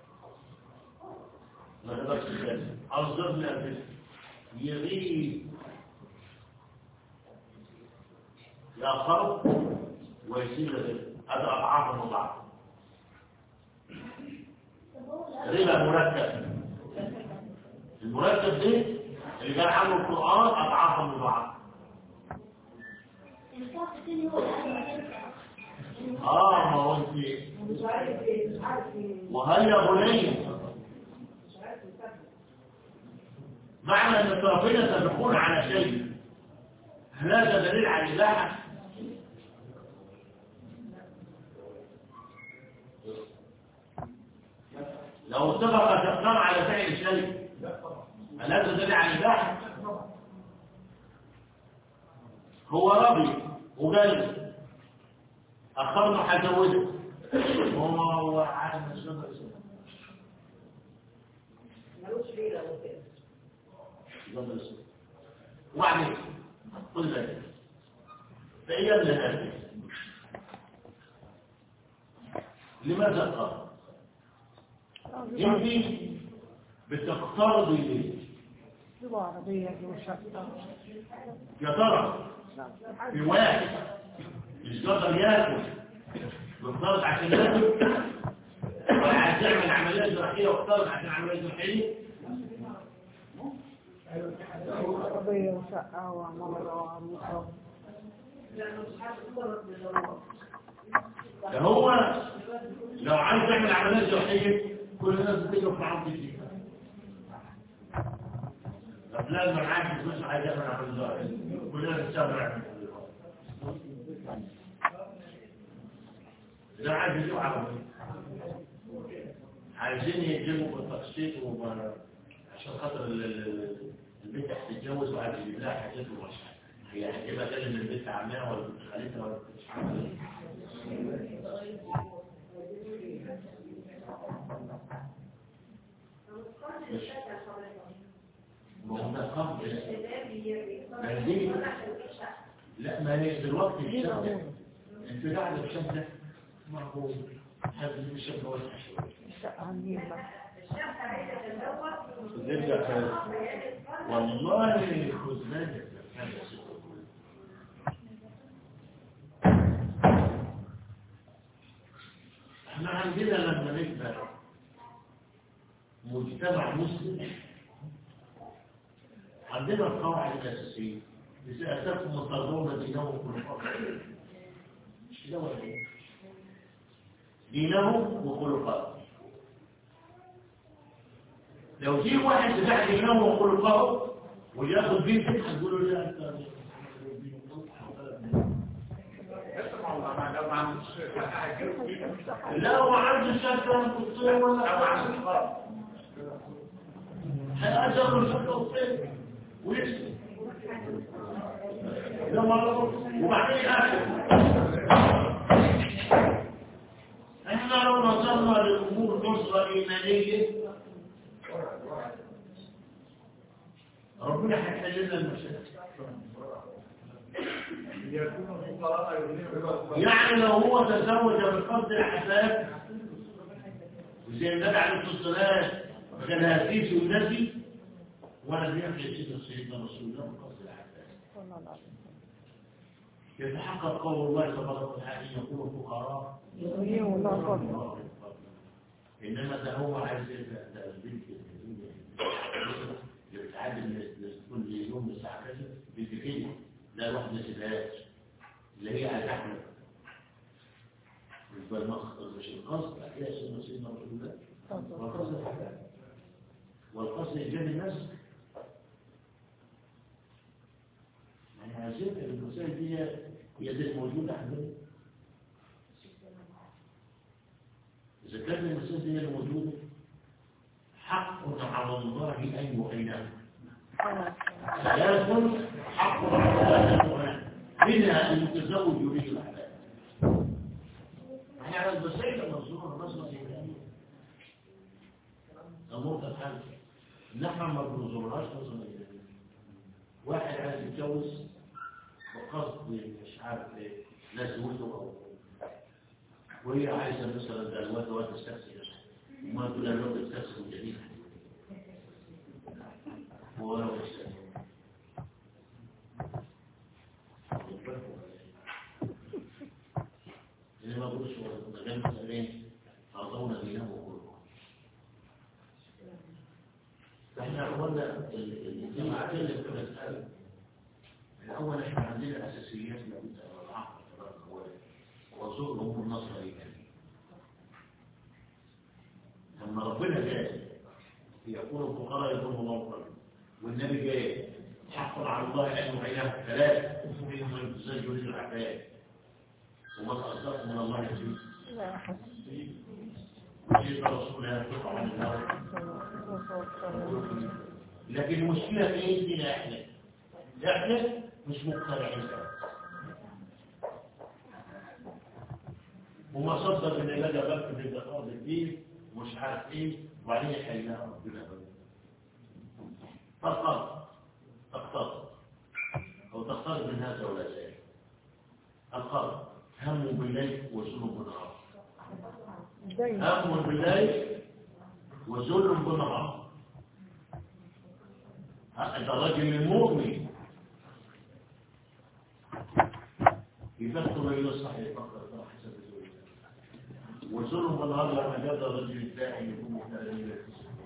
ما نقدرش نتكلم أنظرني أزدك يغيب يأخر ويسيب الربا هذا أضعاف مضاعفة ربا مركب المركب ده اللي قال عنه القرآن أضعاف مضاعفة اه ما هو انت ايه مش عارف ايه مش عارف ايه وهيا بني مش عارف يسبب معنى ان الطرفين يتفقون على شيء هل هذا دليل على الاباحه لو اتفق الشخصان على فعل شيء هل هذا دليل على الاباحه هو ربي وقال اخرنا حزوده هو هو عالم الشجر ملوش ليلة وكده وبعدين قل ذلك فإيام لهذه لماذا قال انت بتقترضي ليه لغة عربية دي وشكل يا ترى في واحد مش قادر ياكل بيقترض عشان ياكل ولا عايز يعمل عمليات جراحيه واقترض عشان عمليات جراحيه عربية وشقة وعمارة وعروسة لأنه مش عارف يتصرف بالضرورة ده هو لو عايز يعمل عمليات جراحيه كل الناس بتيجي في عرض فيه طب لا ما معاك مش عايز يعمل عمليات جراحيه كل الناس بتشتغل ده عايز يجيب عربيه عايزين يجيبوا بالتقسيط وما عشان خاطر ال- ال- البنت هتتجوز وعايز يجيب لها حاجات ومش هي هتبقى كلمة البنت عمها ولا بنت خالتها ولا مش عارف إيه. ما هو ده قبل ما دي لا ما هي دلوقتي الشمس انت قاعد في الشمس معقول هذا الشمس واسع شويه الشقة عندي بقى نرجع تاني والله خذ بالك هذا الشيء. احنا عندنا لما نكبر مجتمع مسلم عندنا القواعد الأساسية إذا أتاكم وترضون دينهم وخلقهم مش كده ولا إيه؟ دينهم وخلقهم لو جه واحد بتاع دينه وخلقه وياخد بيتك هتقول له لا انت لسه ما ما لو ما عندوش حاجه هتجوز فيها لا هو عنده شكل قصير ولا لو ما عندوش خالص هيأجر له شكل قصير ويسلم ده مرة وبعدين آخر احنا لو نظرنا للأمور نظرة إيمانية ربنا هيحل لنا المشاكل يكونوا فقراء يغنيهم يعني لو هو تزوج بقصد الحساب وزي النبي عليه الصلاه والسلام كان هاتيس والنبي ولم يحيى سيدنا سيدنا رسول الله بقصد الحساب والله العظيم يتحقق قول الله تبارك وتعالى ان يكونوا فقراء يغنيهم الله فضل الله انما ده هو عايز يبدا ده البنت الهديه اللي بتعدي كل يوم الساعه كذا بنت كده لا الواحد ما يسيبهاش اللي هي على احمد مش بالمخ مش القصد احياء سيدنا سيدنا رسول الله والقصد الحلال والقصد ايجاد النفس يعني عايزين المسائل دي هي دي الموجوده عندنا إذا كانت المسائل دي هي الموجوده حق على الله أن يؤينه ثلاث حق على الله منها أن يتزوج يريد الحلال احنا على البسيطة منظورة نظرة إيمانية أمور الحل نحن ما بنظرهاش نظرة إيمانية واحد عايز يتجوز بقصد مش عارف ايه لا زوجته أو وهي عايزة مثلا ده الواد واد تستكسر وما تقول الواد تستكسر جديد هو لو يستكسر اللي ما بقولش هو غير مسألين أعطونا دينه وقلوبه فاحنا قلنا اللي نتكلم في مسألة الأول احنا عندنا أساسيات لابد أن نضعها وزور الأمور النصر الإيمانية والفقراء يكونوا موقفا والنبي جاي حق على الله أن يعينه ثلاث منهم من تسجل العباد وما تأثرت من الله يجيب لا أحد وجيب رسولها ينطق عن النار لكن المشكلة في ايه فينا احنا احنا مش مقتنعين وما صدق ان لقى بك في الدقائق الدين ومش عارف ايه وبعدين يحلها ربنا فقط فقط او تختار من هذا ولا شيء القرض هم بالليل وذنوب بالنهار الدين هم بالليل وذل بالنهار هذا الرجل المؤمن يفكر الى الصحيح فقط حسب الزوجة وذل بالنهار لما جاء الرجل الثاني يكون مختلفين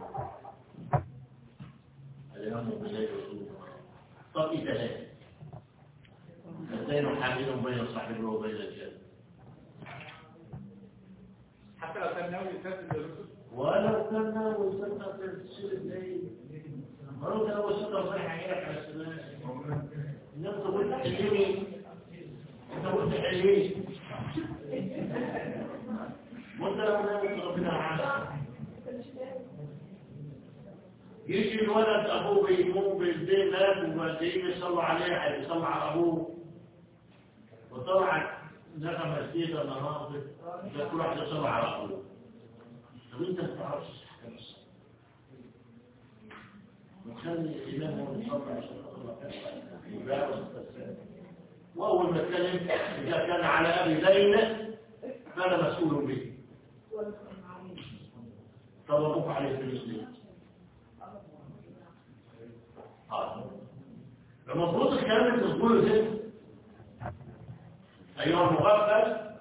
الهم بالليل وذل بالنهار طب ايه ثلاثة الدين حامل بين صاحبه وبين الجنة حتى لو كان ناوي يسدد الرسل ولو كان وصلنا في السير الليل ولو كان وصلنا صحيح عينك على السلام انت قلت حليني انت قلت حليني وانت لو نامت ربنا عنك يجي الولد ابوه بيقوم بالبيت مات وبعدين يصلوا عليه هيصلوا على ابوه وطبعا نغمة جديدة النهارده ده كل واحد يصلي على ابوه طب انت ما تعرفش تحكم الصلاة وخلي الإمام هو يصلي عشان الله يبارك ويستسلم وأول ما اتكلم إذا كان على أبي ليلى فأنا مسؤول به طب أبوك عليه فلوس ليه؟ آه. المفروض الكلام اللي تقوله ده أيها المغفل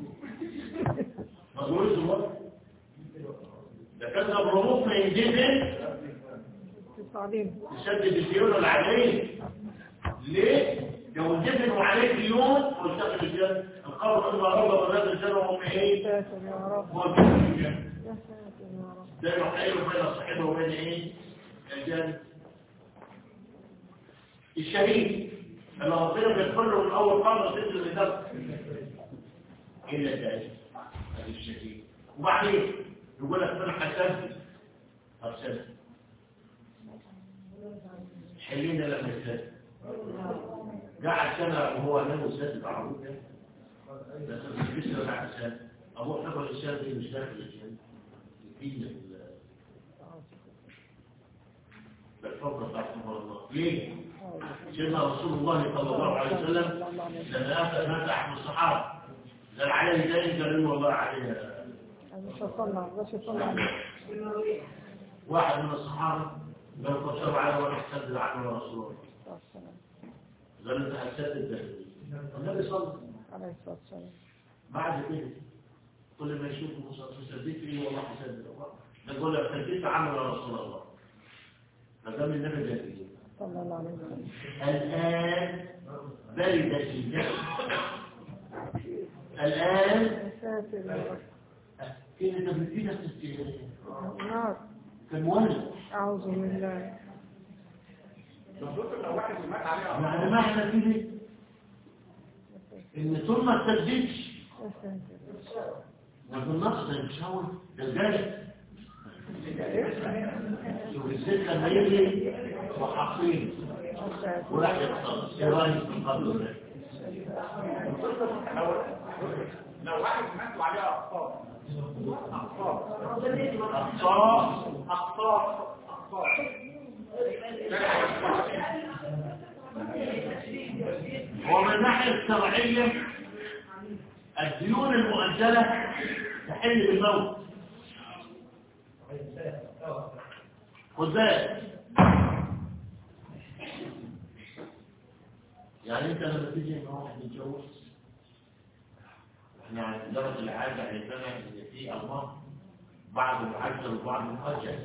ما تقولش المغفل ده كان مبروك من جبل تساعدين تسدد الديون العادية ليه؟ لو الجبل وعليه ديون والتقي بالجنة القبر إما رضا بلاد الجنة وهم إيه؟ ساتر يا رب هو الجنة في الجنة يا ساتر يا رب ده يحيل بين صاحبه وبين إيه؟ الجنة الشهيد اللي ربنا بيدخل له من أول قرن ست الإدارة إلا الدائم هذا الشهيد وبعدين يقول لك من حسن أرسل حلينا لما يسد قاعد سنة وهو نمو سد عروض بس مش لسه بعد سنة أبو حفظ الإنسان دي مش داخل الجنة يفيدنا بال بالفضل بتاع الله ليه؟ سيدنا رسول الله صلى الله عليه وسلم لما أتى مات أحد الصحابة قال عليه دين قال له والله عليه مش هصلى مش هصلى عليه واحد من الصحابة قال قصر على ولا تسدد عنه رسول الله والسلام قال انت هتسدد ده النبي صلى عليه الصلاة والسلام بعد كده كل ما يشوف مصطفى سددت ايه والله هسدد نقول له سددت عنه يا رسول الله فده من النبي الجديد صلى الله عليه وسلم الآن برد الجنة الآن يا ساتر يا رب كده تبدينا في نار كان مولد أعوذ بالله المفروض لو واحد مات عليه يعني معنى كده ان طول ما تسددش يا ساتر ما بالنقص ده مش هو ده الجانب شوف الزيت لما يجي وحاطين يا ساتر وراح يقطع ايه رايك في القدر ده لو لو واحد مات وعليه اقساط اقساط اخطاء اقساط اقساط ومن الناحيه الشرعيه الديون المؤجله تحل بالموت خد بالك يعني انت لما تيجي ان واحد يتجوز احنا عند درجه العاده عندنا ان في الله بعض معجل وبعض مؤجل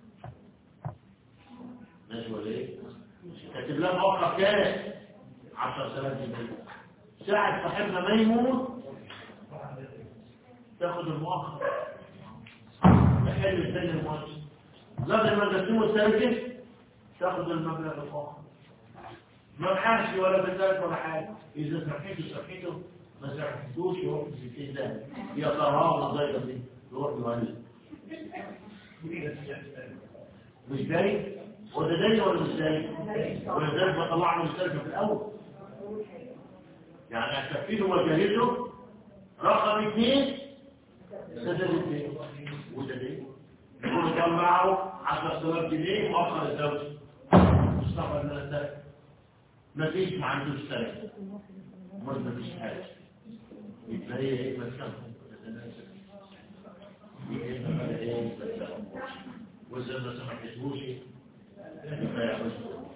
ماشي ولا ايه؟ كاتب لها موقع كام؟ 10000 جنيه ساعة صاحبنا ما يموت تاخد المؤخر تحل الدين المؤجل لازم ما تقسمه السنتين تاخد المبلغ الآخر ما معاش ولا بذلك ولا حاجة إذا سرحيته سرحيته ما سرحتوش يروح في ستين ده يا تراه زي دي يروح يولد مش داي ولا داي ولا مش داي ولذلك بطلعنا مستلزم في الأول يعني أكفيله وجهزه رقم اثنين سدد اثنين وده ليه يقول كان معه 10000 جنيه مؤخر الزوج مستقبل من الثلاث ما فيش ما عندوش ثلاث امال ما فيش حاجه يبقى هي ايه مسكنه وإذا ما سمحتهوش يبقى يعمل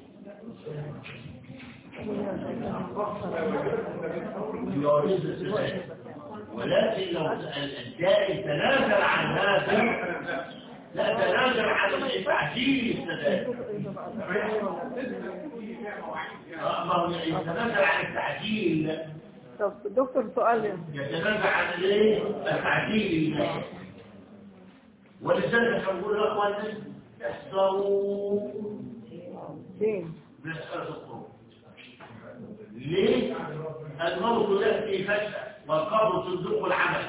يريد السداد ولكن لو الداعي تنازل عن هذا لا تنازل عن تعجيل السداد آه، ما هو يتنازل عن التعجيل طب دكتور سؤال يتنازل عن الايه التعجيل ولذلك احنا بنقول يا اخواننا احذروا فين مسألة الخروج ليه؟ الموت يأتي فجأة والقبر صندوق العمل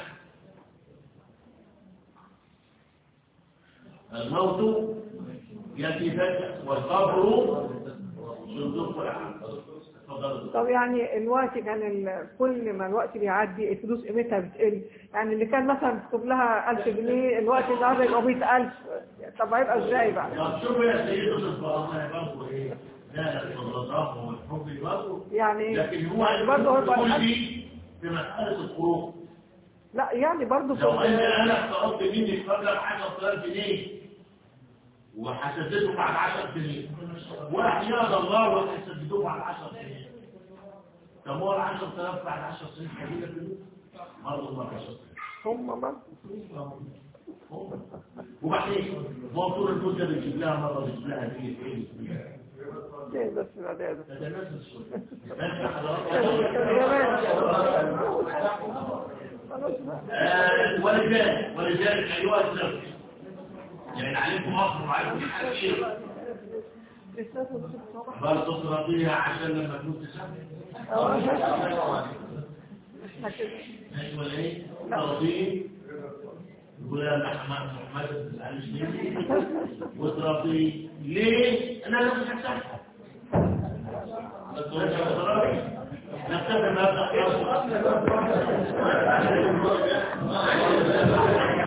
الموت يأتي فجأة والقبر صندوق العمل تفضل طب يعني الوقت كان ال... كل ما الوقت بيعدي الفلوس قيمتها بتقل يعني اللي كان مثلا تكتب لها 1000 جنيه الوقت النهارده يبقى 100000 طب هيبقى ازاي بقى؟ طب شوفوا يا سيدي الفضلاء برضه ايه؟ لا الفضلاء والحب برضه يعني لكن هو يعني برضه هيبقى كل الألف. دي في مسألة الخروج لا يعني برضه في لو ان ال- انا افترضت منك مبلغ 10000 جنيه وحسدته بعد 10 سنين واحيانا الله وحسدته بعد 10 سنين طب هو ال 10000 بعد 10 سنين قليله فلوس برضه ما 10 سنين هم برضه وبعدين هو طول المده بيجيب لها مره بيجيب لها هديه ايه ليه بس لا ده ده ده ناس السنة. انت خلاص بقى. آه، ولذلك ولذلك ايها الزوج يعني عليكم مصر وعليكم حاجه بل تصرفيها عشان لما تموت تسافر احنا كده ولا ايه؟ ترضيه يقول يا محمد محمد ما تزعلش مني وترضيه ليه؟ انا لا مش هسافر نكتفي بهذا